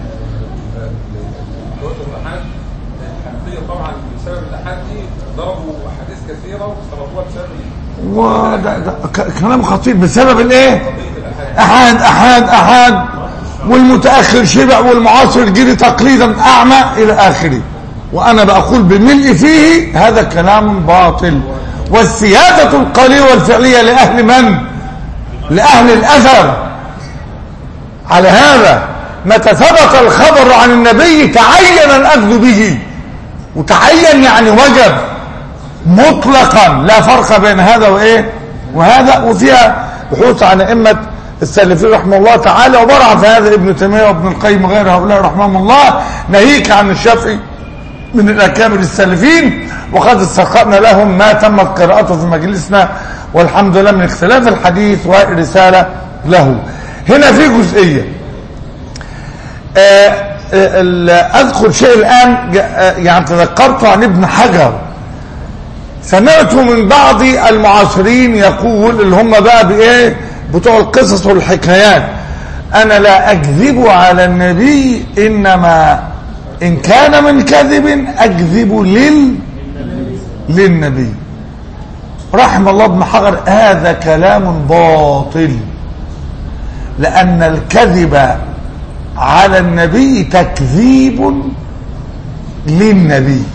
التواتر الاحاد الحنفيه طبعا بسبب الاحاد دي ضربوا احاديث كثيره وصرفوها بسبب وده ده ك- كلام خطير بسبب الايه احاد احاد احاد والمتاخر شبع والمعاصر جري تقليدا اعمى الى اخره وانا بقول بملء فيه هذا كلام باطل والسياده القوليه والفعليه لاهل من لاهل الاثر على هذا متى ثبت الخبر عن النبي تعين الاخذ به وتعين يعني وجب مطلقا لا فرق بين هذا وايه وهذا وفيها بحوث عن ائمه السلفين رحمه الله تعالى وبرع في هذا ابن تيميه وابن القيم وغير هؤلاء رحمهم الله ناهيك عن الشافعي من الاكابر السلفين وقد استقرأنا لهم ما تمت قراءته في مجلسنا والحمد لله من اختلاف الحديث ورساله له هنا في جزئيه آه، آه، ال- اذكر شيء الان ج- آه، يعني تذكرته عن ابن حجر سمعت من بعض المعاصرين يقول اللي هم بقى بايه بتوع القصص والحكايات انا لا اكذب على النبي انما ان كان من كذب اكذب لل للنبي رحم الله ابن حجر هذا كلام باطل لان الكذب على النبي تكذيب للنبي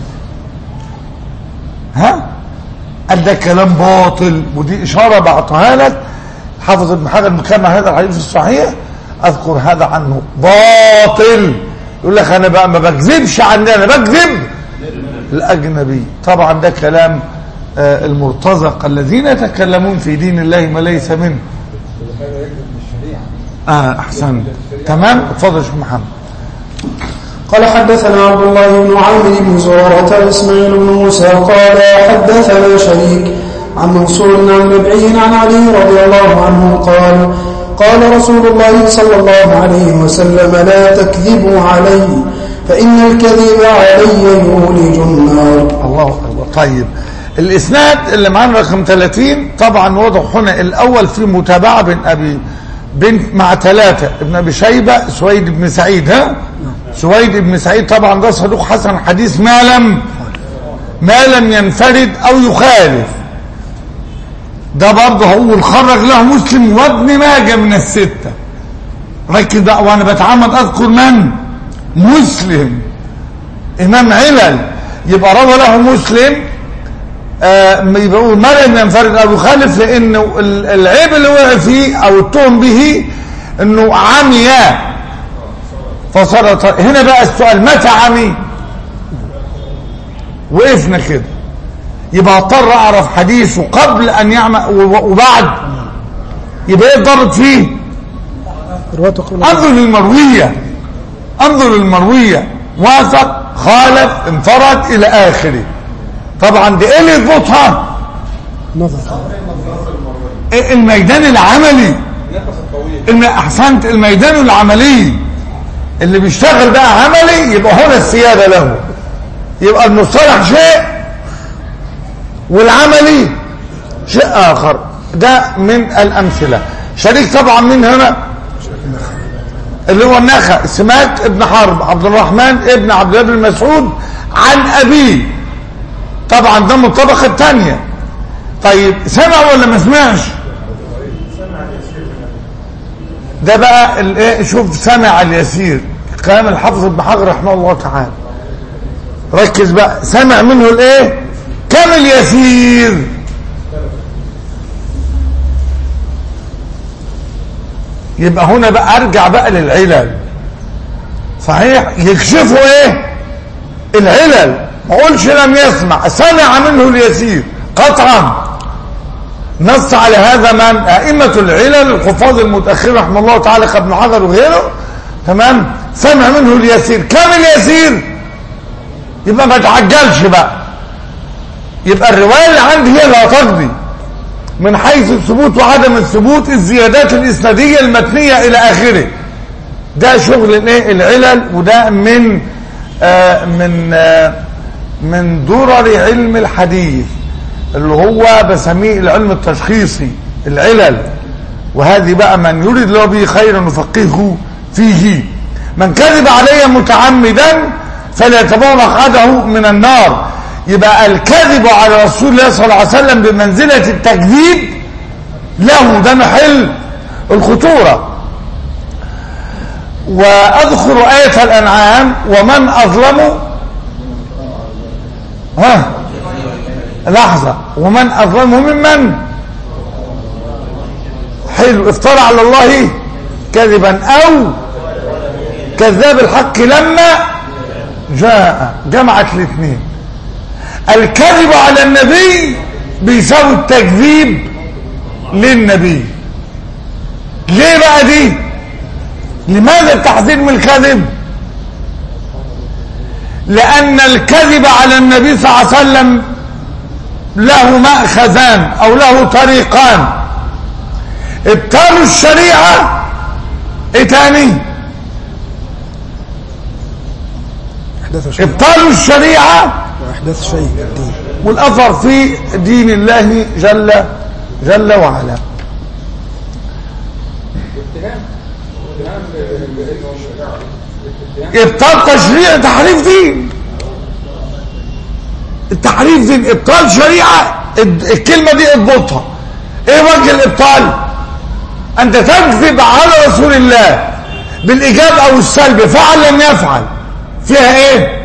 ها قال ده كلام باطل ودي اشاره بعطيها لك حافظ ابن حجر مكمل هذا الحديث الصحيح اذكر هذا عنه باطل يقول لك انا بقى ما بكذبش عني انا بكذب الاجنبي طبعا ده كلام آه، المرتزق الذين يتكلمون في دين الله ما ليس منه هذا يجب من الشريعه اه احسن تمام اتفضل يا شيخ محمد قال حدثنا عبد الله بن عامر بن زرارة إسماعيل بن موسى قال حدثنا شريك عن منصور عن نبعي عن علي رضي الله عنه قال قال رسول الله صلى الله عليه وسلم لا تكذبوا علي فإن الكذب علي يولج النار الله اكبر طيب الاسناد اللي معانا رقم 30 طبعا واضح هنا الاول في متابعه بين ابي بنت مع ثلاثه ابن ابي شيبه سويد بن سعيد ها سويد بن سعيد طبعا ده صدوق حسن حديث ما لم ما لم ينفرد او يخالف ده برضه هو خرج له مسلم وابن ماجه من السته ركز بقى وانا بتعمد اذكر من مسلم امام علل يبقى روى له مسلم آه يبقى ما لم ينفرد او يخالف لانه ال- العيب اللي وقع فيه او التهم به انه عمي فصار ط- هنا بقى السؤال متى عمي وقفنا كده يبقى اضطر اعرف حديثه قبل ان يعمل و- وبعد يبقى ايه الضابط فيه رواته قبل انظر للمرويه انظر للمرويه وافق خالف انفرد الى اخره طبعا دي ايه اللي يضبطها نظر إيه الميدان العملي نفس الطويل الم... احسنت الميدان العملي اللي بيشتغل بقى عملي يبقى هنا السياده له يبقى المصطلح شيء والعملي شيء اخر ده من الامثله شريك طبعا من هنا اللي هو النخع سمات ابن حرب عبد الرحمن ابن عبد الله بن مسعود عن ابيه طبعا ده من الطبقه الثانيه طيب سمع ولا ما سمعش ده بقى الايه شوف سمع اليسير كلام الحافظ ابن حجر رحمه الله تعالى ركز بقى سمع منه الايه كم اليسير يبقى هنا بقى ارجع بقى للعلل صحيح يكشفوا ايه العلل ما اقولش لم يسمع سمع منه اليسير قطعا نص على هذا من ائمه العلل الحفاظ المتاخرين رحمه الله تعالى كابن حجر وغيره تمام سمع منه اليسير كم اليسير يبقى ما تعجلش بقى يبقى الروايه اللي عندي هي اللي هتقضي من حيث الثبوت وعدم الثبوت الزيادات الاسناديه المتنيه الى اخره ده شغل الايه العلل وده من آه من آه من درر علم الحديث اللي هو بسميه العلم التشخيصي العلل وهذه بقى من يريد له به خيرا نفقهه فيه من كذب علي متعمدا فليتبوأ مقعده من النار يبقى الكذب على رسول الله صلى الله عليه وسلم بمنزلة التكذيب له ده محل الخطورة وأذكر آية الأنعام ومن أظلم ها لحظة ومن أظلم ممن حلو افترى على الله كذبا أو كذاب الحق لما جاء جمعت الاثنين الكذب على النبي بيساوي التكذيب للنبي ليه بقى دي لماذا التحذير من الكذب لأن الكذب على النبي صلى الله عليه وسلم له مأخذان أو له طريقان ابطال الشريعة ايه تاني احداث شيء ابطال الشريعة واحداث شيء في الدين والأثر في دين الله جل جل وعلا اتهام اتهام اتهام ابطال تشريع تحريف دين التحريف دين ابطال شريعه الد- الكلمه دي اضبطها ايه وجه الابطال انت تكذب على رسول الله بالايجاب او السلب فعل لم يفعل فيها ايه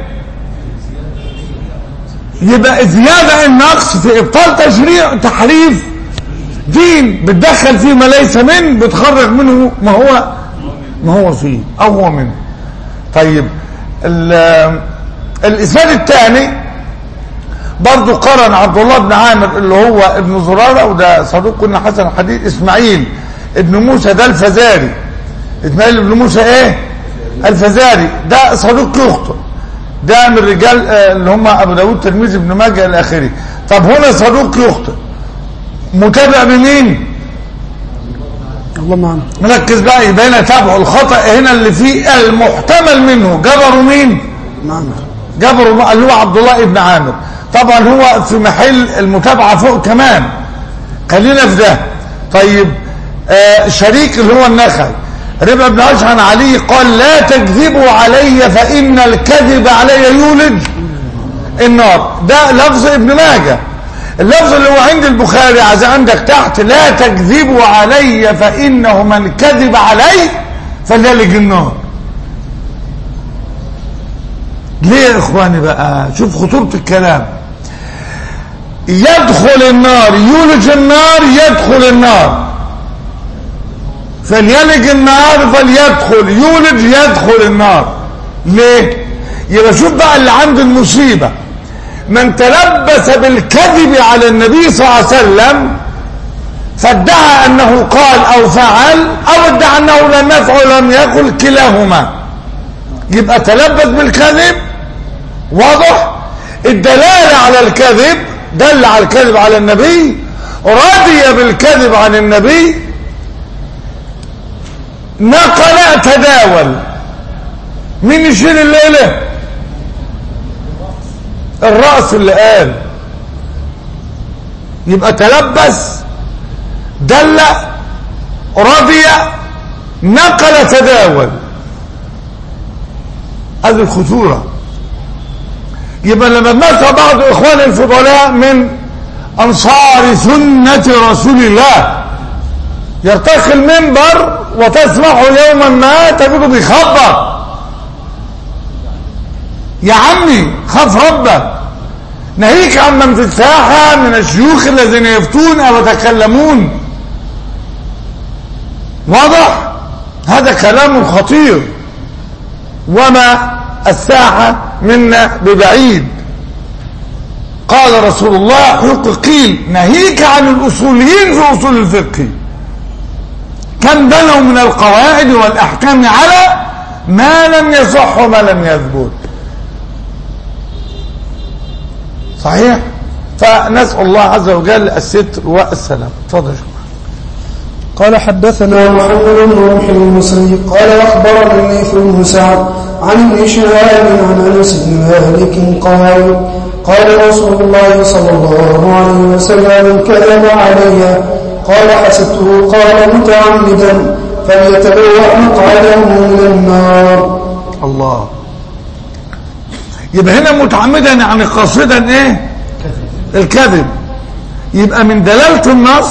يبقى زياده النقص في ابطال تشريع تحريف دين بتدخل فيه ما ليس منه بتخرج منه ما هو ما هو فيه او هو منه طيب ال- الاسناد الثاني برضو قرن عبد الله بن عامر اللي هو ابن زرارة وده صدوق كنا حسن الحديث اسماعيل ابن موسى ده الفزاري اسماعيل ابن موسى ايه الفزاري ده صدوق يخطئ ده من رجال آه، اللي هم ابو داود تلميذ ابن ماجه الى اخره طب هنا صدوق يخطئ متابع بمين الله معنا مركز بقى يبقى هنا تابعوا الخطأ هنا اللي فيه المحتمل منه جبروا مين معنا جبروا اللي هو عبد الله ابن عامر طبعا هو في محل المتابعة فوق كمان خلينا في ده طيب آه شريك اللي هو النخعي ربع بن عاش عن علي قال لا تكذبوا علي فإن الكذب علي يولد النار ده لفظ ابن ماجه اللفظ اللي هو عند البخاري عايز عندك تحت لا تكذبوا علي فإنه من كذب علي فليلج النار ليه يا اخواني بقى شوف خطورة الكلام يدخل النار يولج النار يدخل النار فليلج النار فليدخل يولج يدخل النار ليه يبقى شوف بقى اللي عنده المصيبة من تلبس بالكذب على النبي صلى الله عليه وسلم فادعى انه قال او فعل او ادعى انه لم يفعل ولم يقل كلاهما يبقى تلبس بالكذب واضح الدلالة على الكذب دل على الكذب على النبي رضي بالكذب عن النبي نقل تداول مين يشيل الليلة الرأس اللي قال يبقى تلبس دل رضي نقل تداول هذه الخطورة يبقى لما مات بعض إخوان الفضلاء من أنصار سنة رسول الله يرتقي المنبر وتسمع يوما ما تجده بيخبط يا عمي خاف ربك ناهيك عمن في الساحة من الشيوخ الذين يفتون أو يتكلمون واضح هذا كلام خطير وما الساحة منا ببعيد قال رسول الله حق قيل ناهيك عن الأصوليين في أصول الفقه كم بنوا من القواعد والأحكام على ما لم يصح وما لم يثبت صحيح فنسأل الله عز وجل الستر والسلام تفضل يا شيخ. قال حدثنا محمد بن روح المسيب قال اخبرني الليث بن سعد عن ابن شهاب عن انس بن مالك قال قال رسول الله صلى الله عليه وسلم كذب علي قال حسبته قال متعمدا فليتبوأ مقعده من النار الله يبقى هنا متعمدا يعني قاصدا ايه الكذب يبقى من دلالة النص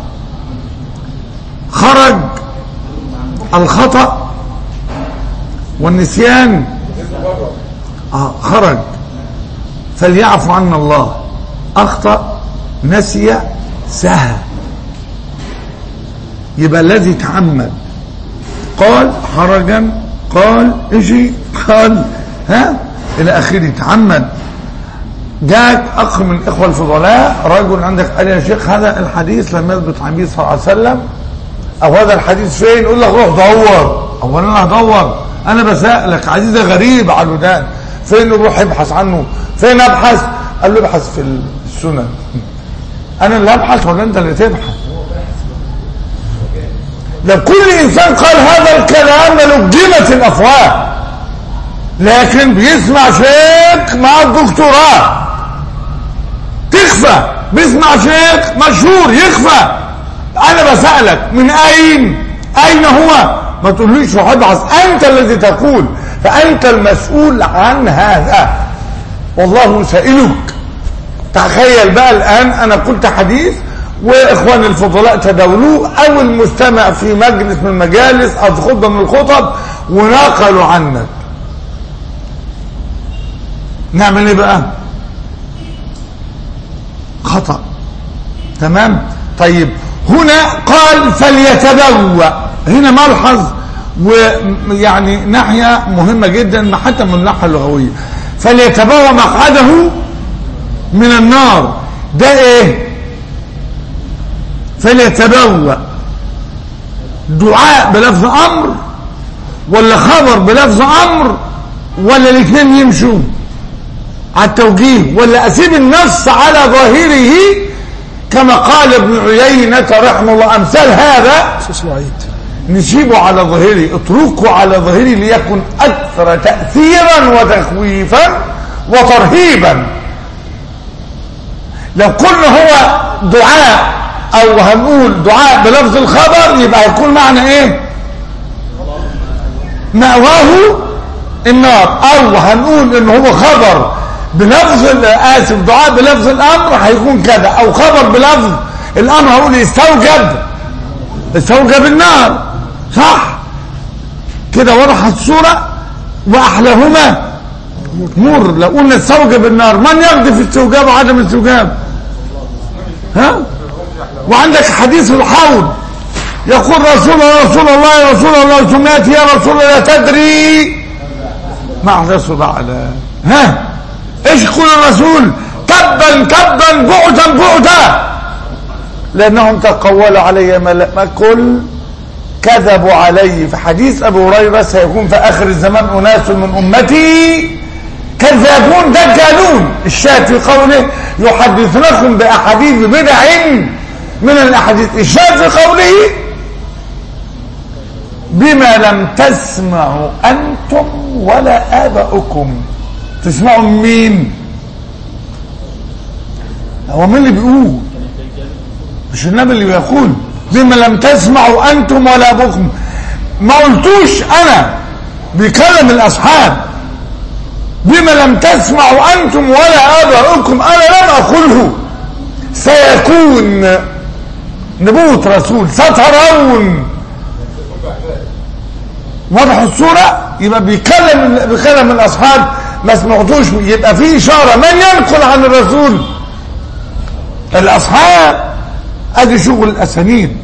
خرج الخطأ والنسيان آه خرج فليعفو عنا الله أخطأ نسي سهى يبقى الذي تعمد قال حرجا قال اجي قال ها الى اخره تعمد جاءك اخ من الاخوه الفضلاء رجل عندك قال يا شيخ هذا الحديث لم يثبت عن النبي صلى الله عليه وسلم او هذا الحديث فين يقول لك روح دور او انا هدور انا بسالك حديث ده غريب على الودان فين نروح ابحث عنه فين ابحث قال له ابحث في السنن انا اللي ابحث ولا انت اللي تبحث لو كل انسان قال هذا الكلام للجمت الافواه لكن بيسمع شيخ مع الدكتوراه تخفى بيسمع شيخ مشهور يخفى انا بسألك من اين اين هو ما تقوليش روح ابحث انت الذي تقول فانت المسؤول عن هذا والله سائلك تخيل بقى الان انا قلت حديث واخوان الفضلاء تداولوه او المستمع في مجلس من المجالس او في خطبه من الخطب ونقلوا عنك نعمل ايه بقى خطأ تمام طيب هنا قال فليتبوأ هنا ملحظ ويعني ناحية مهمة جدا حتى من الناحية اللغوية فليتبوأ مقعده من النار ده ايه فليتبوأ دعاء بلفظ امر ولا خبر بلفظ امر ولا الاثنين يمشوا على التوجيه ولا اسيب النص على ظاهره كما قال ابن عيينة رحمه الله امثال هذا أستاذ وعيد نسيبه على ظاهره اتركه على ظاهره ليكن اكثر تأثيرا وتخويفا وترهيبا لو قلنا هو دعاء او هنقول دعاء بلفظ الخبر يبقى هيكون معنى ايه مأواه النار او هنقول ان هو خبر بلفظ ال- اسف دعاء بلفظ الامر هيكون كذا او خبر بلفظ الامر هقول استوجب استوجب النار صح كده وضحت الصورة واحلاهما مر لو قلنا استوجب النار من يقضي في استوجاب وعدم استوجاب ها وعندك حديث الحوض يقول رسول الله رسول الله يا رسول الله ثم ياتي يا رسول الله لا تدري ما احدث بعد ها ايش يقول الرسول تبا تبا بعدا بعدا لانهم تقولوا علي ما لا- ما كل كذبوا علي في حديث ابو هريره سيكون في اخر الزمان اناس من امتي كذابون دجالون الشاهد في قوله يحدثونكم باحاديث بدع من الاحاديث الشاهد في قوله بما لم تسمعوا انتم ولا اباؤكم تسمعوا من مين هو مين اللي بيقول مش النبي اللي بيقول بما لم تسمعوا انتم ولا ابوكم ما قلتوش انا بيكلم الاصحاب بما لم تسمعوا انتم ولا اباؤكم انا لم اقله سيكون نبوة رسول سترون واضح الصورة يبقى بيكلم بيكلم الاصحاب ما سمعتوش يبقى في اشارة من ينقل عن الرسول الاصحاب ادي شغل الاسانيد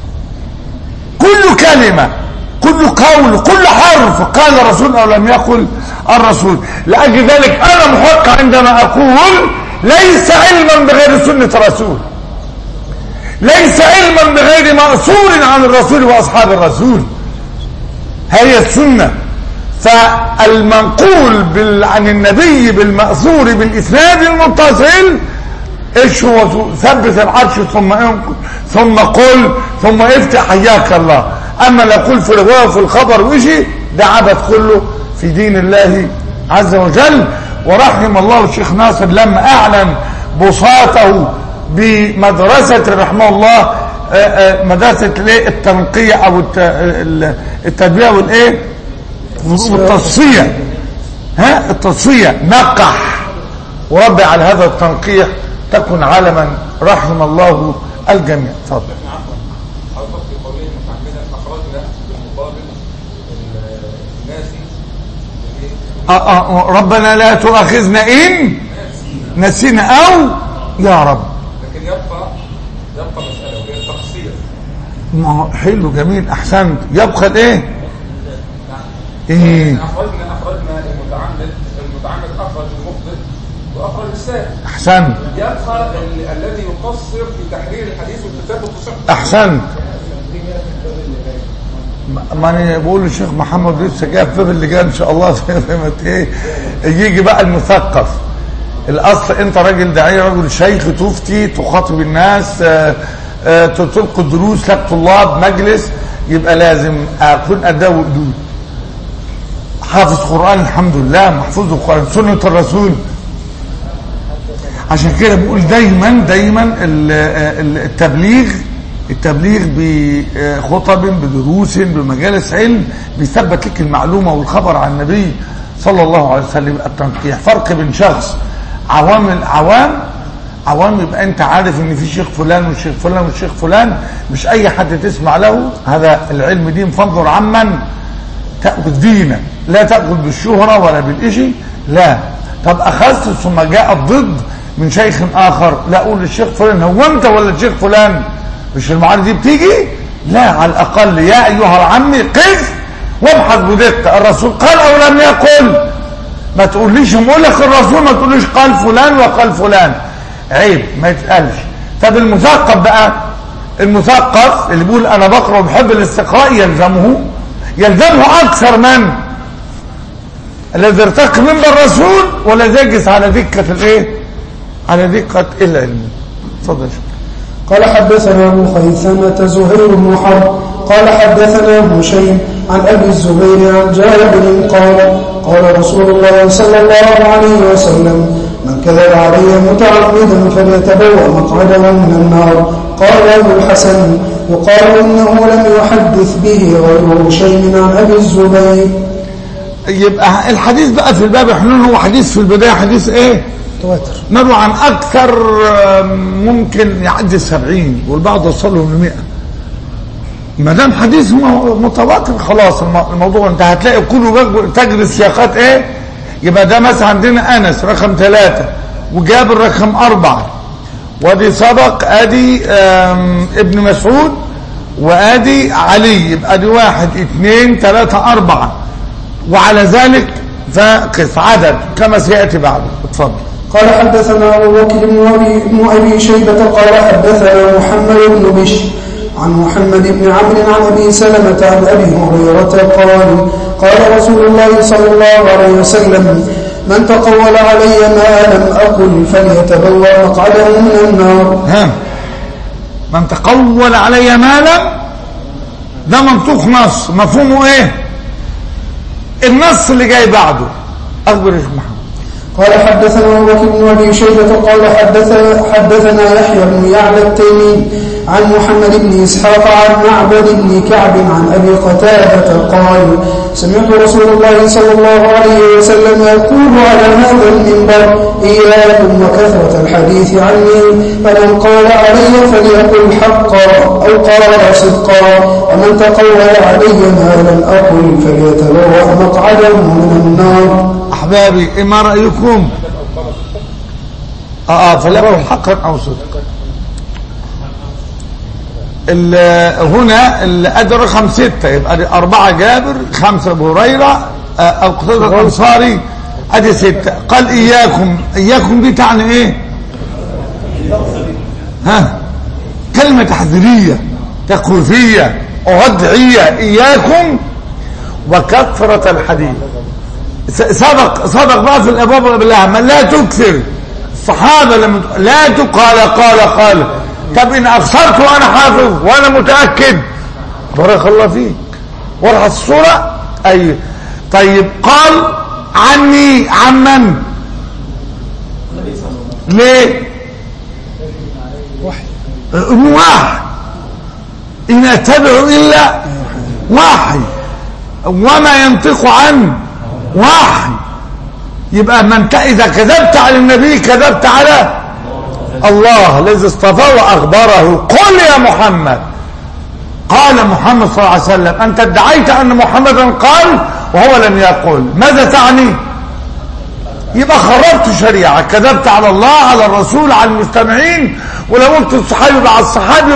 كل كلمة كل قول كل حرف قال الرسول او لم يقل الرسول لاجل ذلك انا محق عندما اقول ليس علما بغير سنة الرسول ليس علما بغير مأثور عن الرسول واصحاب الرسول هي السنة فالمنقول بال... عن النبي بالمأثور بالإسناد المتصل ايش هو ثبت العرش ثم انقل ثم قل ثم افتح حياك الله اما لو قل في الروايه وفي الخبر وشي ده عبث كله في دين الله عز وجل ورحم الله الشيخ ناصر لما اعلن بساطه بمدرسه رحمه الله آه، آه، مدرسه الايه التنقيه او الت- ال- التدبير والايه والتصفيه ها التصفيه نقح وربي على هذا التنقيح تكن علما رحم الله الجميع تفضل حضرتك في قوله متعمدا اخرجنا بالمقابل ال- الناسي آه آه ربنا لا تؤاخذنا إن نسينا أو يا رب لكن يبقى يبقى مساله وهي التقصير ما هو حلو جميل أحسنت يبقى الإيه إيه اخرجنا اخرجنا المتعمد المتعمد اخرج المخطئ واخرج السائل أحسنت يبقى ال- الذي يقصر في تحرير الحديث والكتاب والتصحيح أحسنت ما- ما انا بقول للشيخ محمد لسه جاي في اللي جاي ان شاء الله فهمت ايه يجي بقى المثقف الاصل انت راجل داعيه راجل شيخ تفتي تخاطب الناس آه، آه، تلقي دروس لك طلاب مجلس يبقى لازم اكون اداه وقدود حافظ قران الحمد لله محفوظ القران سنه الرسول عشان كده بقول دايما دايما ال- ال- التبليغ التبليغ بخطب بدروس بمجالس علم بيثبت لك المعلومة والخبر عن النبي صلى الله عليه وسلم التنقيح فرق بين شخص عوام عوام عوام يبقى انت عارف ان في شيخ فلان والشيخ فلان والشيخ فلان مش اي حد تسمع له هذا العلم دين فانظر عمن تأخذ دينا لا تأخذ بالشهرة ولا بالإشي لا طب أخذت ثم جاء الضد من شيخ آخر لا أقول للشيخ فلان هو أنت ولا الشيخ فلان مش المعارض دي بتيجي لا على الأقل يا أيها العم قف وابحث بدقة الرسول قال أو لم يقل ما تقوليش بقول لك الرسول ما تقوليش قال فلان وقال فلان عيب ما يتقالش طب المثقف بقى المثقف اللي بيقول انا بقرا وبحب الاستقراء يلزمه يلزمه اكثر من الذي ارتقى منبر الرسول والذي يجلس على دكه الايه على دكه العلم اتفضل يا شيخ. قال حدثنا ابو خيثمة زهير بن حرب قال حدثنا هشيم عن ابي الزبير عن جابر قال قال رسول الله صلى الله عليه وسلم من كذب علي متعمدا فليتبوأ مقعده من النار قال ابو الحسن يقال انه لم يحدث به غير هشيم عن ابي الزبير يبقى الحديث بقى في الباب حلول هو حديث في البدايه حديث ايه تواتر مروي عن اكثر آه، ممكن يعدي السبعين والبعض وصل له لمئة ما دام حديث م- متواتر خلاص الم- الموضوع انت هتلاقي كله بج- تجري سياقات ايه يبقى ده مثلا عندنا انس رقم ثلاثة وجابر رقم اربعة وادي سبق ادي آم، ابن مسعود وادي علي يبقى ادي واحد اثنين ثلاثة اربعة وعلى ذلك فقس عدد كما سيأتي بعده اتفضل قال حدثنا أبو بكر بن أبي, بن أبي شيبة قال حدثنا محمد بن بشر عن محمد بن عمرو عن أبي سلمة عن أبي هريرة قال قال رسول الله صلى الله عليه وسلم من تقول علي ما لم أقل فليتبوأ مقعده من النار ها من تقول علي مالا ده منطوق نص مفهومه ايه النص اللي جاي بعده اخبر يا شيخ محمد قال حدثنا أبو بكر بن أبي شيبة قال حدثنا, حدثنا يحيى بن يعلى التيمي عن محمد بن إسحاق عن معبد بن كعب عن أبي قتادة قال سمعت رسول الله صلى الله عليه وسلم يقول على هذا المنبر إياكم وكثرة الحديث عني فمن قال علي فليقل حقا أو قال صدقا ومن تقول علي ما لم أقل فليتبوأ مقعده من النار احبابي ما رايكم اه اه فليقل حقا او صدقا ال- هنا الادي رقم ستة يبقى دي أربعة جابر خمسة أبو هريرة آه، أو قتادة الأنصاري أدي ستة قال إياكم إياكم دي تعني إيه؟ ها كلمة تحذيرية تخويفية ردعية إياكم وكثرة الحديث س- سبق سبق بقى في الابواب بالله ما لا تكثر الصحابه لما ت- لا تقال قال قال طب ان ابصرت وانا حافظ وانا متاكد بارك الله فيك واضحه الصوره اي طيب قال عني عن من ليه وحي واحد ان اتبع الا وحي وما ينطق عن وحي يبقى من ك- اذا كذبت على النبي كذبت على الله الذي اصطفاه واخبره قل يا محمد قال محمد صلى الله عليه وسلم انت ادعيت ان محمدا قال وهو لم يقل ماذا تعني يبقى خربت شريعه كذبت على الله على الرسول على المستمعين ولو قلت الصحابي مع الصحابي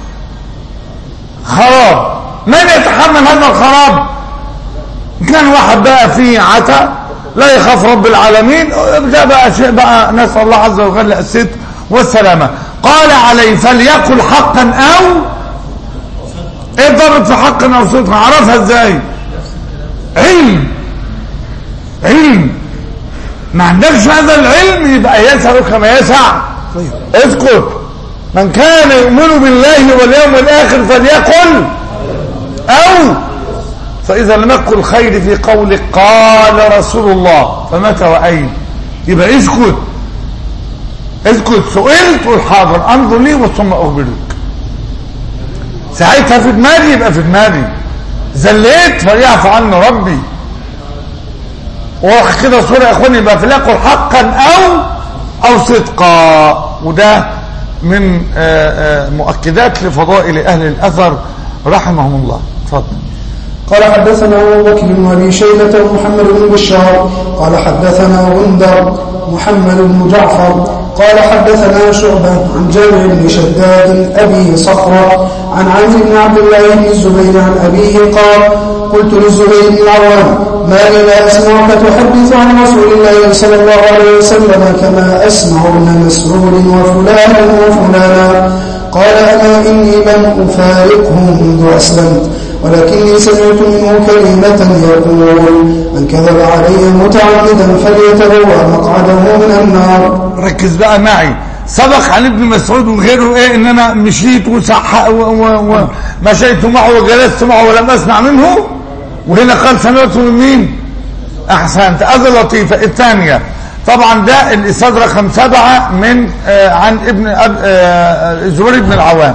خراب من يتحمل هذا الخراب كان واحد بقى فيه عتا لا يخاف رب العالمين ده بقى شيء بقى نسأل الله عز وجل الستر والسلامة قال عليه فليقل حقا او ايه ضرب في حقا او صدقا عرفها ازاي علم علم ما عندكش هذا العلم يبقى يسعك كما يسع اسكت من كان يؤمن بالله واليوم الاخر فليقل او فإذا لم يكن الخير في قولك قال رسول الله فمتى وأين يبقى اسكت اسكت سئلت قل حاضر انظر لي ثم أخبرك ساعتها في دماغي يبقى في دماغي زليت فليعفو عني ربي واخد كده صورة يا اخواني يبقى فليقل حقا او او صدقا وده من آآ آآ مؤكدات لفضائل اهل الاثر رحمهم الله اتفضل قال حدثنا أبو بكر بن أبي شيبة ومحمد بن بشار قال حدثنا غندر محمد بن جعفر قال حدثنا شعبة عن جابر بن شداد أبي صخرة عن عمرو بن عبد الله بن الزبير عن أبيه قال قلت للزبير بن العوام ما لي لا أسمعك تحدث عن رسول الله صلى الله عليه وسلم كما أسمع ابن مسعود وفلانا وفلانا قال أما إني لم أفارقه منذ أسلمت ولكني سمعت منه كلمة يقول من كذب علي متعمدا فليتبوأ مقعده من النار ركز بقى معي سبق عن ابن مسعود وغيره ايه ان انا مشيت وصح ومشيت معه وجلست معه ولم اسمع منه وهنا قال سمعت من مين احسنت هذا لطيفه الثانيه طبعا ده الاسناد رقم سبعه من آه عن ابن أب آه الزبير بن العوام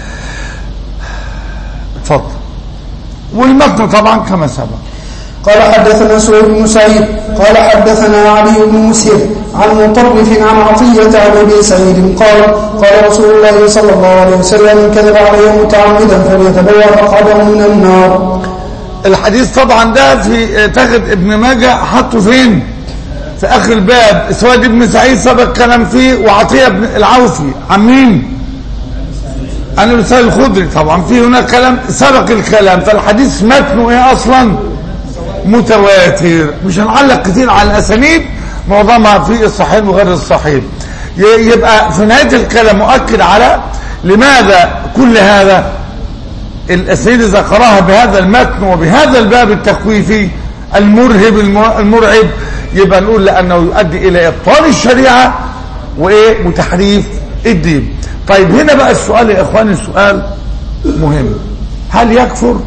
اتفضل والمتن طبعا كما سبق قال حدثنا سويد بن سعيد قال حدثنا علي بن مسير عن مطرف عن عطية عن أبي سعيد قال قال رسول الله صلى الله عليه وسلم من كذب علي متعمدا فليتبوأ مقعده من النار الحديث طبعا ده في تاخد ابن ماجه حطه فين في اخر الباب اسواد بن سعيد سبق كلام فيه وعطيه بن العوفي عن مين عن ابن سعيد الخدري طبعا في هناك كلام سبق الكلام فالحديث متنه ايه اصلا متواتر مش هنعلق كتير على الاسانيد معظمها في الصحيح وغير الصحيح ي- يبقى في نهايه الكلام مؤكد على لماذا كل هذا الاسانيد ذكرها بهذا المتن وبهذا الباب التخويفي المرهب الم- المرعب يبقى نقول لانه يؤدي الى ابطال الشريعه وايه وتحريف الدين طيب هنا بقى السؤال يا اخواني السؤال مهم هل يكفر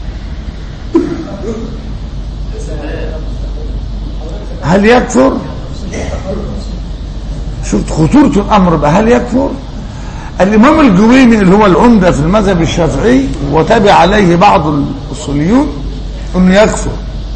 هل يكفر شفت خطورة الأمر بقى هل يكفر الإمام الجويني اللي هو العمدة في المذهب الشافعي وتابع عليه بعض الأصوليون أنه يكفر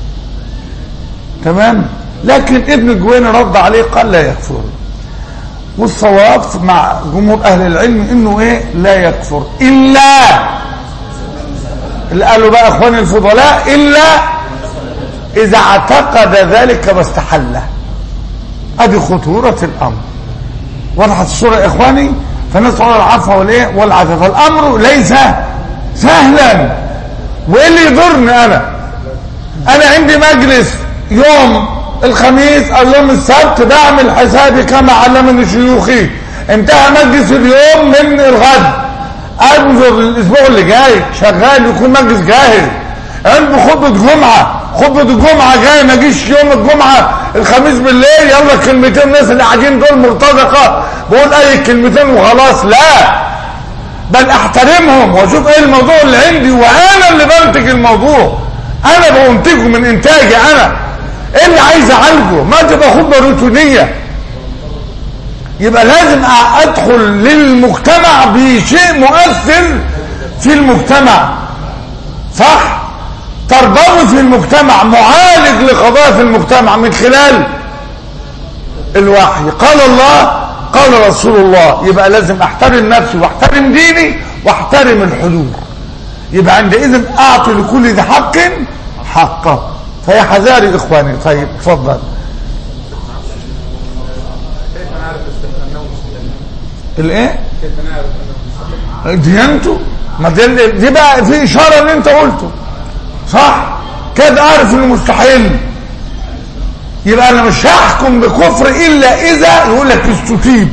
تمام لكن ابن الجويني رد عليه قال لا يكفر والصواب مع جمهور أهل العلم أنه إيه لا يكفر إلا اللي قالوا بقى أخواني الفضلاء إلا إذا اعتقد ذلك واستحله ادي خطورة الامر وضحت الصورة يا اخواني فنسأل الله العفو والايه والعافية فالامر ليس سهلا وايه اللي يضرني انا انا عندي مجلس يوم الخميس او يوم السبت بعمل حسابي كما علمني شيوخي انتهى مجلس اليوم من الغد انظر الاسبوع اللي جاي شغال يكون مجلس جاهز عنده خطبة جمعة خطبة الجمعة جاي ما جيش يوم الجمعة الخميس بالليل يلا كلمتين الناس اللي قاعدين دول مرتزقة بقول اي كلمتين وخلاص لا بل احترمهم واشوف ايه الموضوع اللي عندي وانا اللي بنتج الموضوع انا بنتجه من انتاجي انا ايه اللي عايز اعالجه ما تبقى خطبة روتينية يبقى لازم ادخل للمجتمع بشيء مؤثر في المجتمع صح تربوي في المجتمع معالج لقضايا في المجتمع من خلال الوحي قال الله قال رسول الله يبقى لازم احترم نفسي واحترم ديني واحترم الحدود يبقى عندئذ اعطي لكل ذي حق حقه فيا حذاري اخواني طيب اتفضل كيف نعرف انه مسلم؟ الايه كيف نعرف انه مسلم؟ ديانته ما دي, دي بقى في اشاره اللي انت قلته صح كده اعرف انه مستحيل يبقى انا مش هحكم بكفر الا اذا يقول لك استتيب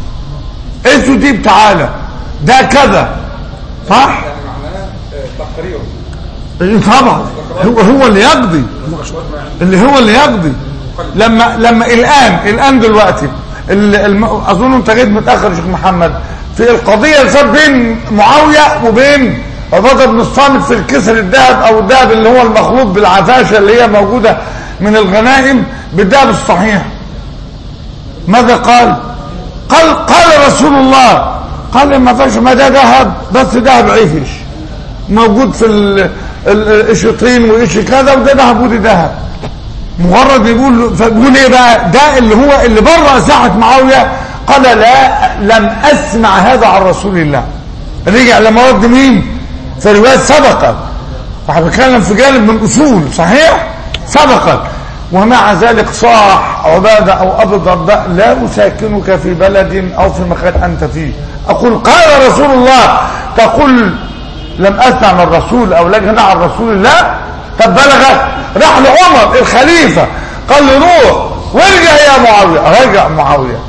استتيب تعالى ده كذا صح يعني معناه آه، تقرير إيه طبعا هو هو اللي يقضي اللي هو اللي يقضي لما لما الان الان دلوقتي ال- الم- اظن انت جيت متاخر يا شيخ محمد في القضيه اللي صار بين معاويه وبين عباده بن الصامت في الكسر الذهب او الذهب اللي هو المخلوط بالعفاشه اللي هي موجوده من الغنائم بالذهب الصحيح ماذا قال قال قال رسول الله قال ما فيش ما ده ذهب بس ذهب عفش موجود في ال- ال- الشطين وايش كذا وده ذهب ودي ذهب مجرد يقول فبيقول ايه بقى ده اللي هو اللي بره ساحه معاويه قال لا لم اسمع هذا عن رسول الله رجع لما رد مين في روايه سبقت فاحنا بنتكلم في جانب من الاصول صحيح سبقت ومع ذلك صاح عباده او ابو الدرداء لا اساكنك في بلد او في مكان انت فيه اقول قال رسول الله تقول لم اسمع من الرسول او لجنة عن رسول الله طب بلغت راح لعمر الخليفة قال له روح وارجع يا معاوية رجع معاوية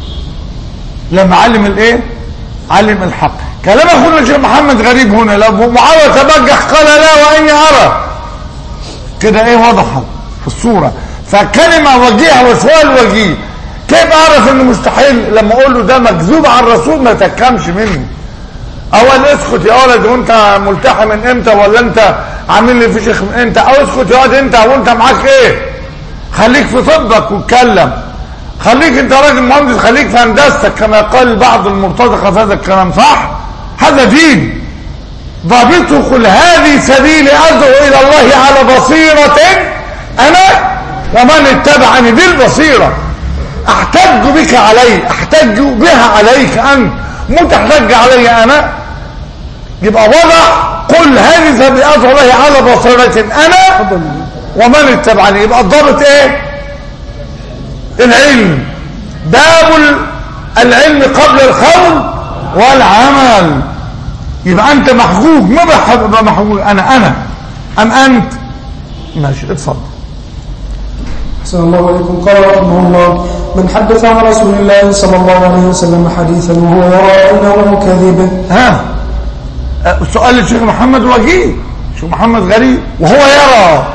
لما علم الايه علم الحق كلام اخونا الشيخ محمد غريب هنا لو معاوية تبجح قال لا واني ارى كده ايه وضحت في الصورة فكلمة وجيهة وسؤال وجيه كيف اعرف انه مستحيل لما اقول له ده مكذوب عن الرسول ما تكمش مني اول اسكت يا ولد وانت ملتحي من امتى ولا انت عامل لي فشخ من امتى او اسكت يا ولد انت وانت معاك ايه خليك في طبك واتكلم خليك انت راجل مهندس خليك في هندستك كما قال بعض المرتزقه في هذا الكلام صح هذا دين ضابطه قل هذه سبيلي ادعو الى الله على بصيره انا ومن اتبعني دي البصيره احتج بك علي احتج بها عليك انت مو تحتج علي انا يبقى وضع قل هذه سبيل ادعو الله على بصيره انا ومن اتبعني يبقى الضابط ايه العلم باب ال- العلم قبل القول والعمل يبقى انت محجوج ما بحب محجوج انا انا ام انت ماشي اتفضل أحسن الله عليكم قال رحمه الله من حدث عن رسول الله صلى الله عليه وسلم حديثا وهو يرى أنه كذب ها أه، سؤال الشيخ محمد وجيه شيخ محمد غريب وهو يرى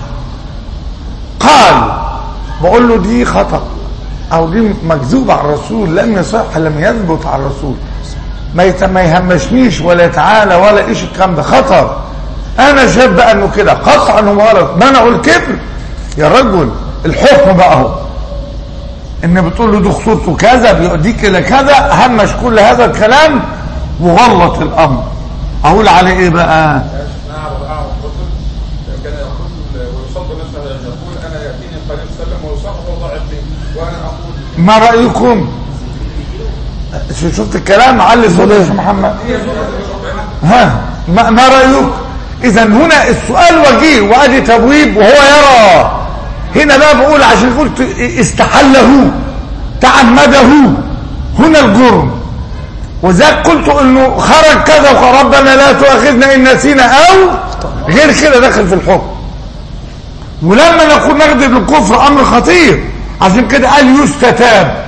قال بقول له دي خطأ او دي مكذوب على الرسول لم يصح لم يثبت على الرسول ما يت- ما يهمشنيش ولا تعالى ولا ايش الكلام ده خطر انا شايف بقى انه كده قطعا وغلط منعوا الكبر يا رجل الحكم بقى اهو ان بتقول له دي خطورته كذا بيؤديك الى كذا همش كل هذا الكلام وغلط الامر اقول عليه ايه بقى نعم أعرف الرجل كان يقول ويصدر نفسه أن يقول أنا يأتيني قليل سلم ويصحه وضعف لي وأنا أقول ما رايكم شو- شفت الكلام علي صوت يا شيخ محمد ها ما, ما رايك اذا هنا السؤال وجيه وادي تبويب وهو يرى هنا بقى بقول عشان قلت استحله تعمده هنا الجرم وذاك قلت انه خرج كذا وربنا لا تؤاخذنا ان نسينا او غير كده داخل في الحكم ولما نقول نغضب الكفر امر خطير عشان كده قال يستتاب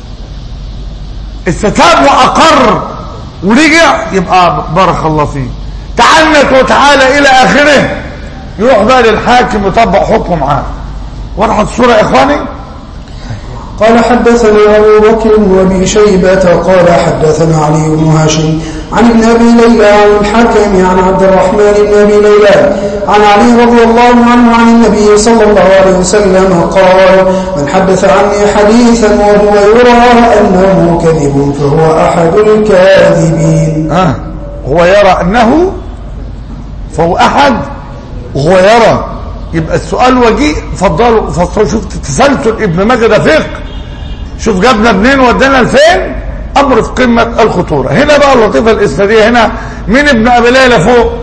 استتاب واقر ورجع يبقى بارك الله فيه تعنت وتعالى الى اخره يروح بقى للحاكم يطبق حكمه معاه وضحت الصوره يا اخواني قال حدثنا أبو بكر وأبي شيبة قال حدثنا علي بن هاشم عن ابن أبي ليلى عن الحكم عن عبد الرحمن بن أبي ليلى عن علي رضي الله عنه عن النبي صلى الله عليه وسلم قال من حدث عني حديثا وهو يرى أنه كذب فهو أحد الكاذبين ها هو يرى انه فهو احد وهو يرى يبقى السؤال وجيه فضلوا فصلوا شوف تسلسل ابن ماجه ده فقه شوف جابنا منين ودانا لفين امر في قمه الخطوره هنا بقى اللطيفه الاسناديه هنا مين ابن ابي ليلى فوق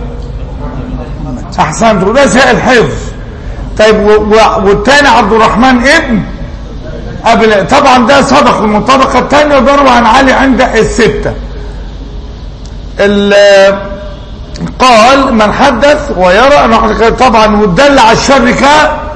احسنت وده سائل حفظ طيب و- و- والتاني عبد الرحمن ابن ابي ليلى طبعا ده صدق من الطبقه الثانيه وضرب عن علي عند السته ال- قال من حدث ويرى أنه طبعا والدل على الشر ك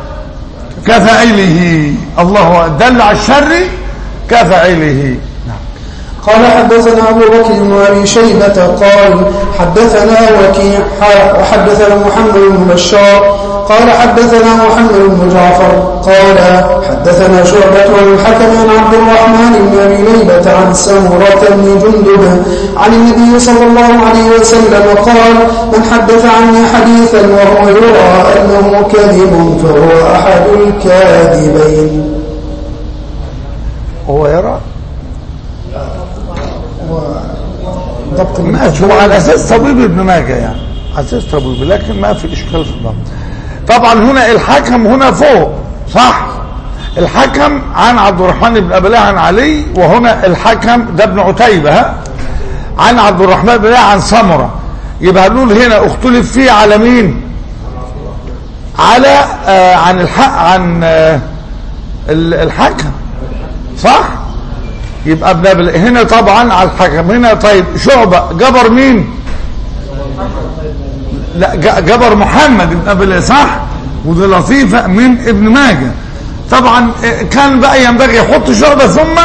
كفاعله الله دل على الشر كفاعله قال حدثنا أبو بكر وأبي شيبة قال حدثنا وكيع حا- وحدثنا محمد بن بشار قال حدثنا محمد بن جعفر قال حدثنا شعبة عن الحكم عن عبد الرحمن بن أبي ليلة عن سمرة بن جندب عن النبي صلى الله عليه وسلم قال من حدث عني حديثا وهو يرى أنه كذب فهو أحد الكاذبين هو يرى ضبط ماشي هو على اساس طبيب ابن ماجه يعني على اساس طبيب لكن ما في اشكال في الضبط طبعا هنا الحكم هنا فوق صح الحكم عن عبد الرحمن بن ابي ليلى عن علي وهنا الحكم ده ابن عتيبه ها عن عبد الرحمن بن ليلى عن سمره يبقى نقول هنا اختلف فيه على مين على آه عن الحق عن آه ال- الحكم صح يبقى ابن أبي- هنا طبعا على الحكم هنا طيب شعبة جبر مين لا ج- جبر محمد بن ابي ليلى، صح ودي لطيفة من ابن ماجه طبعا آه، كان بقى ينبغي يحط شعبة ثم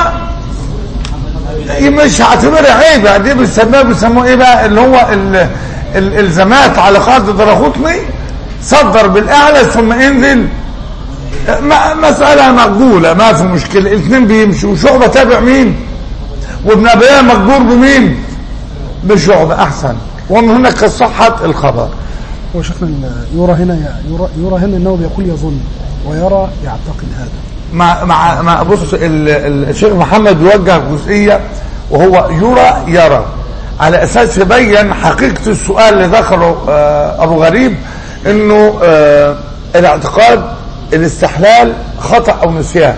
مش هعتبرها عيب يعني دي بيسموها بيسموها ايه بقى اللي هو ال- الالزامات على قاعده دراخوتني صدر بالاعلى ثم انزل ما- مسألة مقبولة ما في مشكلة الاثنين بيمشوا شعبة تابع مين وابن أبيان مجبور بمين بشعبة أحسن ومن هناك صحة الخبر هو شيخنا ال- يرى هنا يرى, يرى هنا انه بيقول يظن ويرى يعتقد هذا مع مع مع بص ال- ال- الشيخ محمد يوجه جزئية وهو يرى يرى على أساس يبين حقيقة السؤال اللي ذكره آه، أبو غريب إنه آه، الاعتقاد الاستحلال خطأ أو نسيان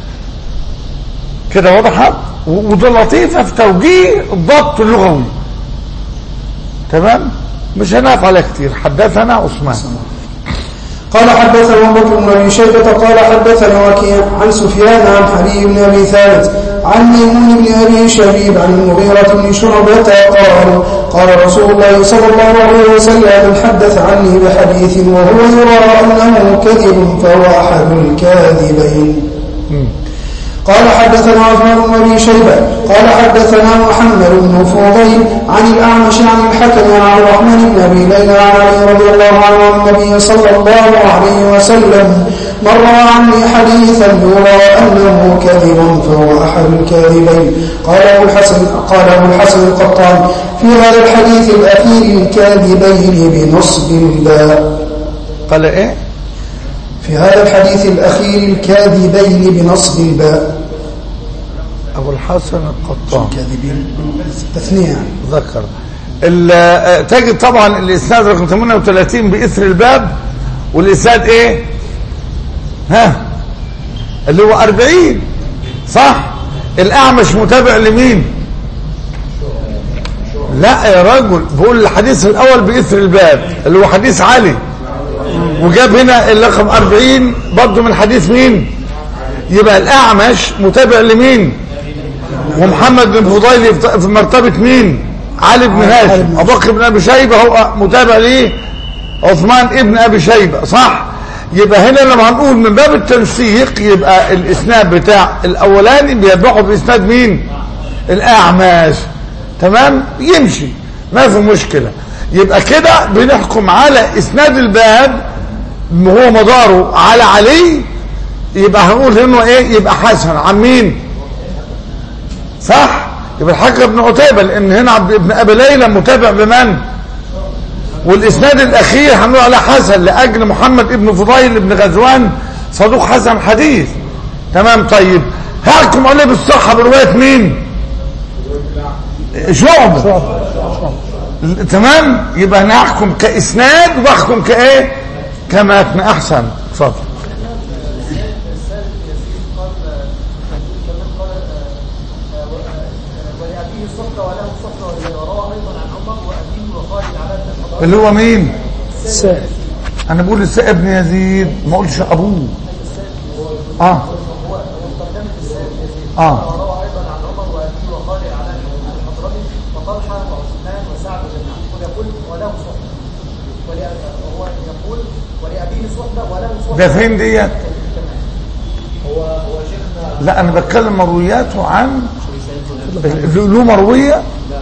كده وضحت و- وده لطيفة في توجيه الضبط اللغوي تمام مش هنقف على كتير حدثنا عثمان قال حدثنا ابو بكر بن ابي شيبه قال حدثنا وكيع عن سفيان عن حبيب بن ابي ثابت عن ميمون بن ابي شبيب عن المغيره بن شعبه قال قال رسول الله صلى الله عليه وسلم من حدث عني بحديث وهو يرى انه كذب فهو احد الكاذبين قال حدثنا عثمان بن ابي شيبه قال حدثنا محمد بن فضيل عن الاعمش عن الحكم عن عبد الرحمن بن ابي ليلى عن علي رضي الله عنه عن النبي صلى الله عليه وسلم مر عني حديثا يرى انه كذب فهو احد الكاذبين قال ابو الحسن قال ابو الحسن القطان في هذا الحديث الاخير الكاذبين بنصب الباء قال ايه في هذا الحديث الأخير الكاذبين بنصب الباء ابو الحسن القطان كاذبين تثنية يعني. ذكر ال- آه، تجد طبعا الاسناد رقم 38 باثر الباب والاسناد ايه ها اللي هو 40 صح الاعمش متابع لمين لا يا رجل بقول الحديث الاول باثر الباب اللي هو حديث علي وجاب هنا الرقم 40 برضه من حديث مين يبقى الاعمش متابع لمين ومحمد بن فضيل في- في مرتبة مين علي بن هاشم ابو بكر بن ابي شيبه هو متابع ليه عثمان ابن ابي شيبه صح يبقى هنا لما هنقول من باب التنسيق يبقى الاسناد بتاع الاولاني بيتبعه باسناد مين الاعماش تمام يمشي ما في مشكله يبقى كده بنحكم على اسناد الباب هو مداره على علي يبقى هنقول انه ايه يبقى حسن عن مين صح يبقى الحاج ابن عتيبة لان هنا عبد ابن ابي ليلى متابع بمن والاسناد الاخير هنقول على حسن لاجل محمد ابن فضيل ابن غزوان صدوق حسن حديث تمام طيب هحكم عليه بالصحة برواية مين شعبة تمام يبقى انا احكم كاسناد واحكم كايه كمتن احسن اتفضل ولأبيه الصفقة وله الصفقة ورواه أيضا عن عمر وأبيه وخالد على بن الحضارة اللي هو مين السائل انا بقول السائب ابن يزيد ما اقولش ابوه اه اه وروى أيضا عن عمر وأبيه وخالد على بن الحضرمي وطلحة وعثمان وسعد بن عمرو ويقول وله صحبة ولأ- وهو يقول ولأبيه صحبة وله صحبة ده فين ديت لا انا بتكلم مروياته عن له مرويه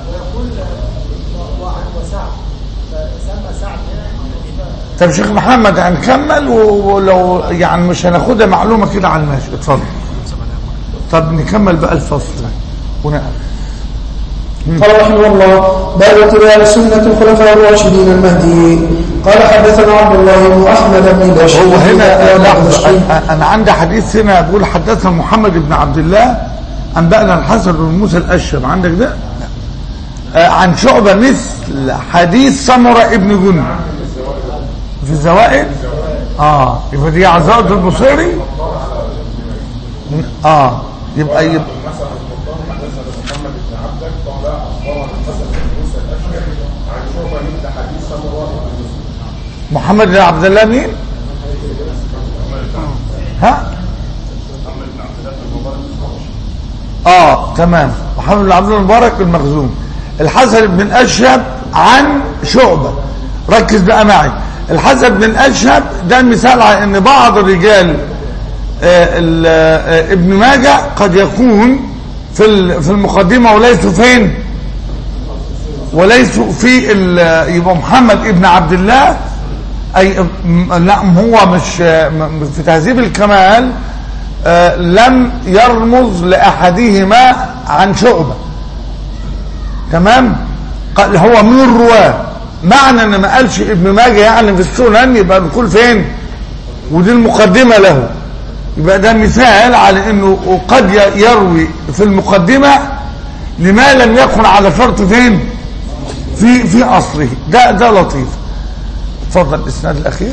وعن وسعد فسمى سعد طب شيخ محمد هنكمل و- ولو يعني مش هناخدها معلومه كده على الماشي اتفضل طب نكمل بقى الفصل ونقل قال رحمه الله باب اتباع سنة الخلفاء الراشدين المهديين قال حدثنا عبد الله بن أحمد بن بشير هو هنا قال لحظه بشير. أنا- انا عندي حديث هنا بيقول حدثنا محمد بن عبد الله انبانا الحسن بن موسى الاشهب عندك ده آه، عن شعبه مثل حديث سمره ابن جند في الزوائد اه يبقى دي عزاء البصيري اه يبقى يبقى مثلا القرطان حدثنا محمد بن عبدك قال اخبرنا الحسن بن موسى الاشهر عن شعبه مثل حديث سمره بن مسلم محمد بن عبد الله مين ها اه تمام محمد بن عبد الله المبارك المخزوم الحسن بن الاشهب عن شعبه ركز بقى معي الحسن بن الاشهب ده مثال على ان بعض الرجال آه، ال- آه، ابن ماجه قد يكون في ال- في المقدمه وليسوا فين وليسوا في ال- يبقى محمد ابن عبد الله اي م- لا هو مش م- في تهذيب الكمال آه، لم يرمز لاحدهما عن شعبه تمام قال هو من الرواه معنى ان ما قالش ابن ماجه يعني في السنن يبقى نقول فين ودي المقدمه له يبقى ده مثال على انه قد ي- يروي في المقدمه لما لم يكن على شرط فين في في اصله ده ده لطيف اتفضل الاسناد الاخير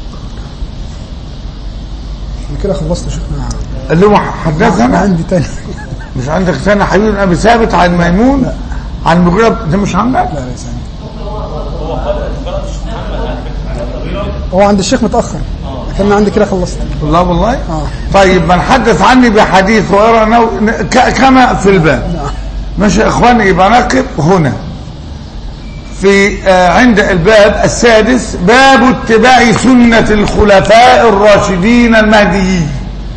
أنا كده خلصت شيخنا اللي هو انا حدثنا عندي تاني مش عندك ثاني حبيب بن ابي ثابت عن ميمون عن مغيرة ده مش عندك لا ليس عندي هو عند الشيخ متأخر كان عندي كده خلصت لا والله آه. طيب من حدث عني بحديث ويرى نو... ك... كما في الباب ماشي يا اخواني يبقى نقف هنا في آه عند الباب السادس باب اتباع سنة الخلفاء الراشدين المهديين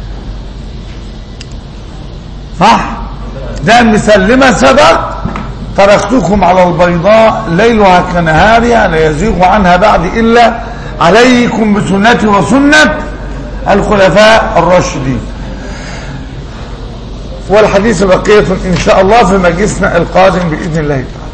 صح ده مثال لما سبق تركتكم على البيضاء ليلها كنهارها لا يزيغ عنها بعد إلا عليكم بسنتي وسنة الخلفاء الراشدين والحديث بقية إن شاء الله في مجلسنا القادم بإذن الله تعالى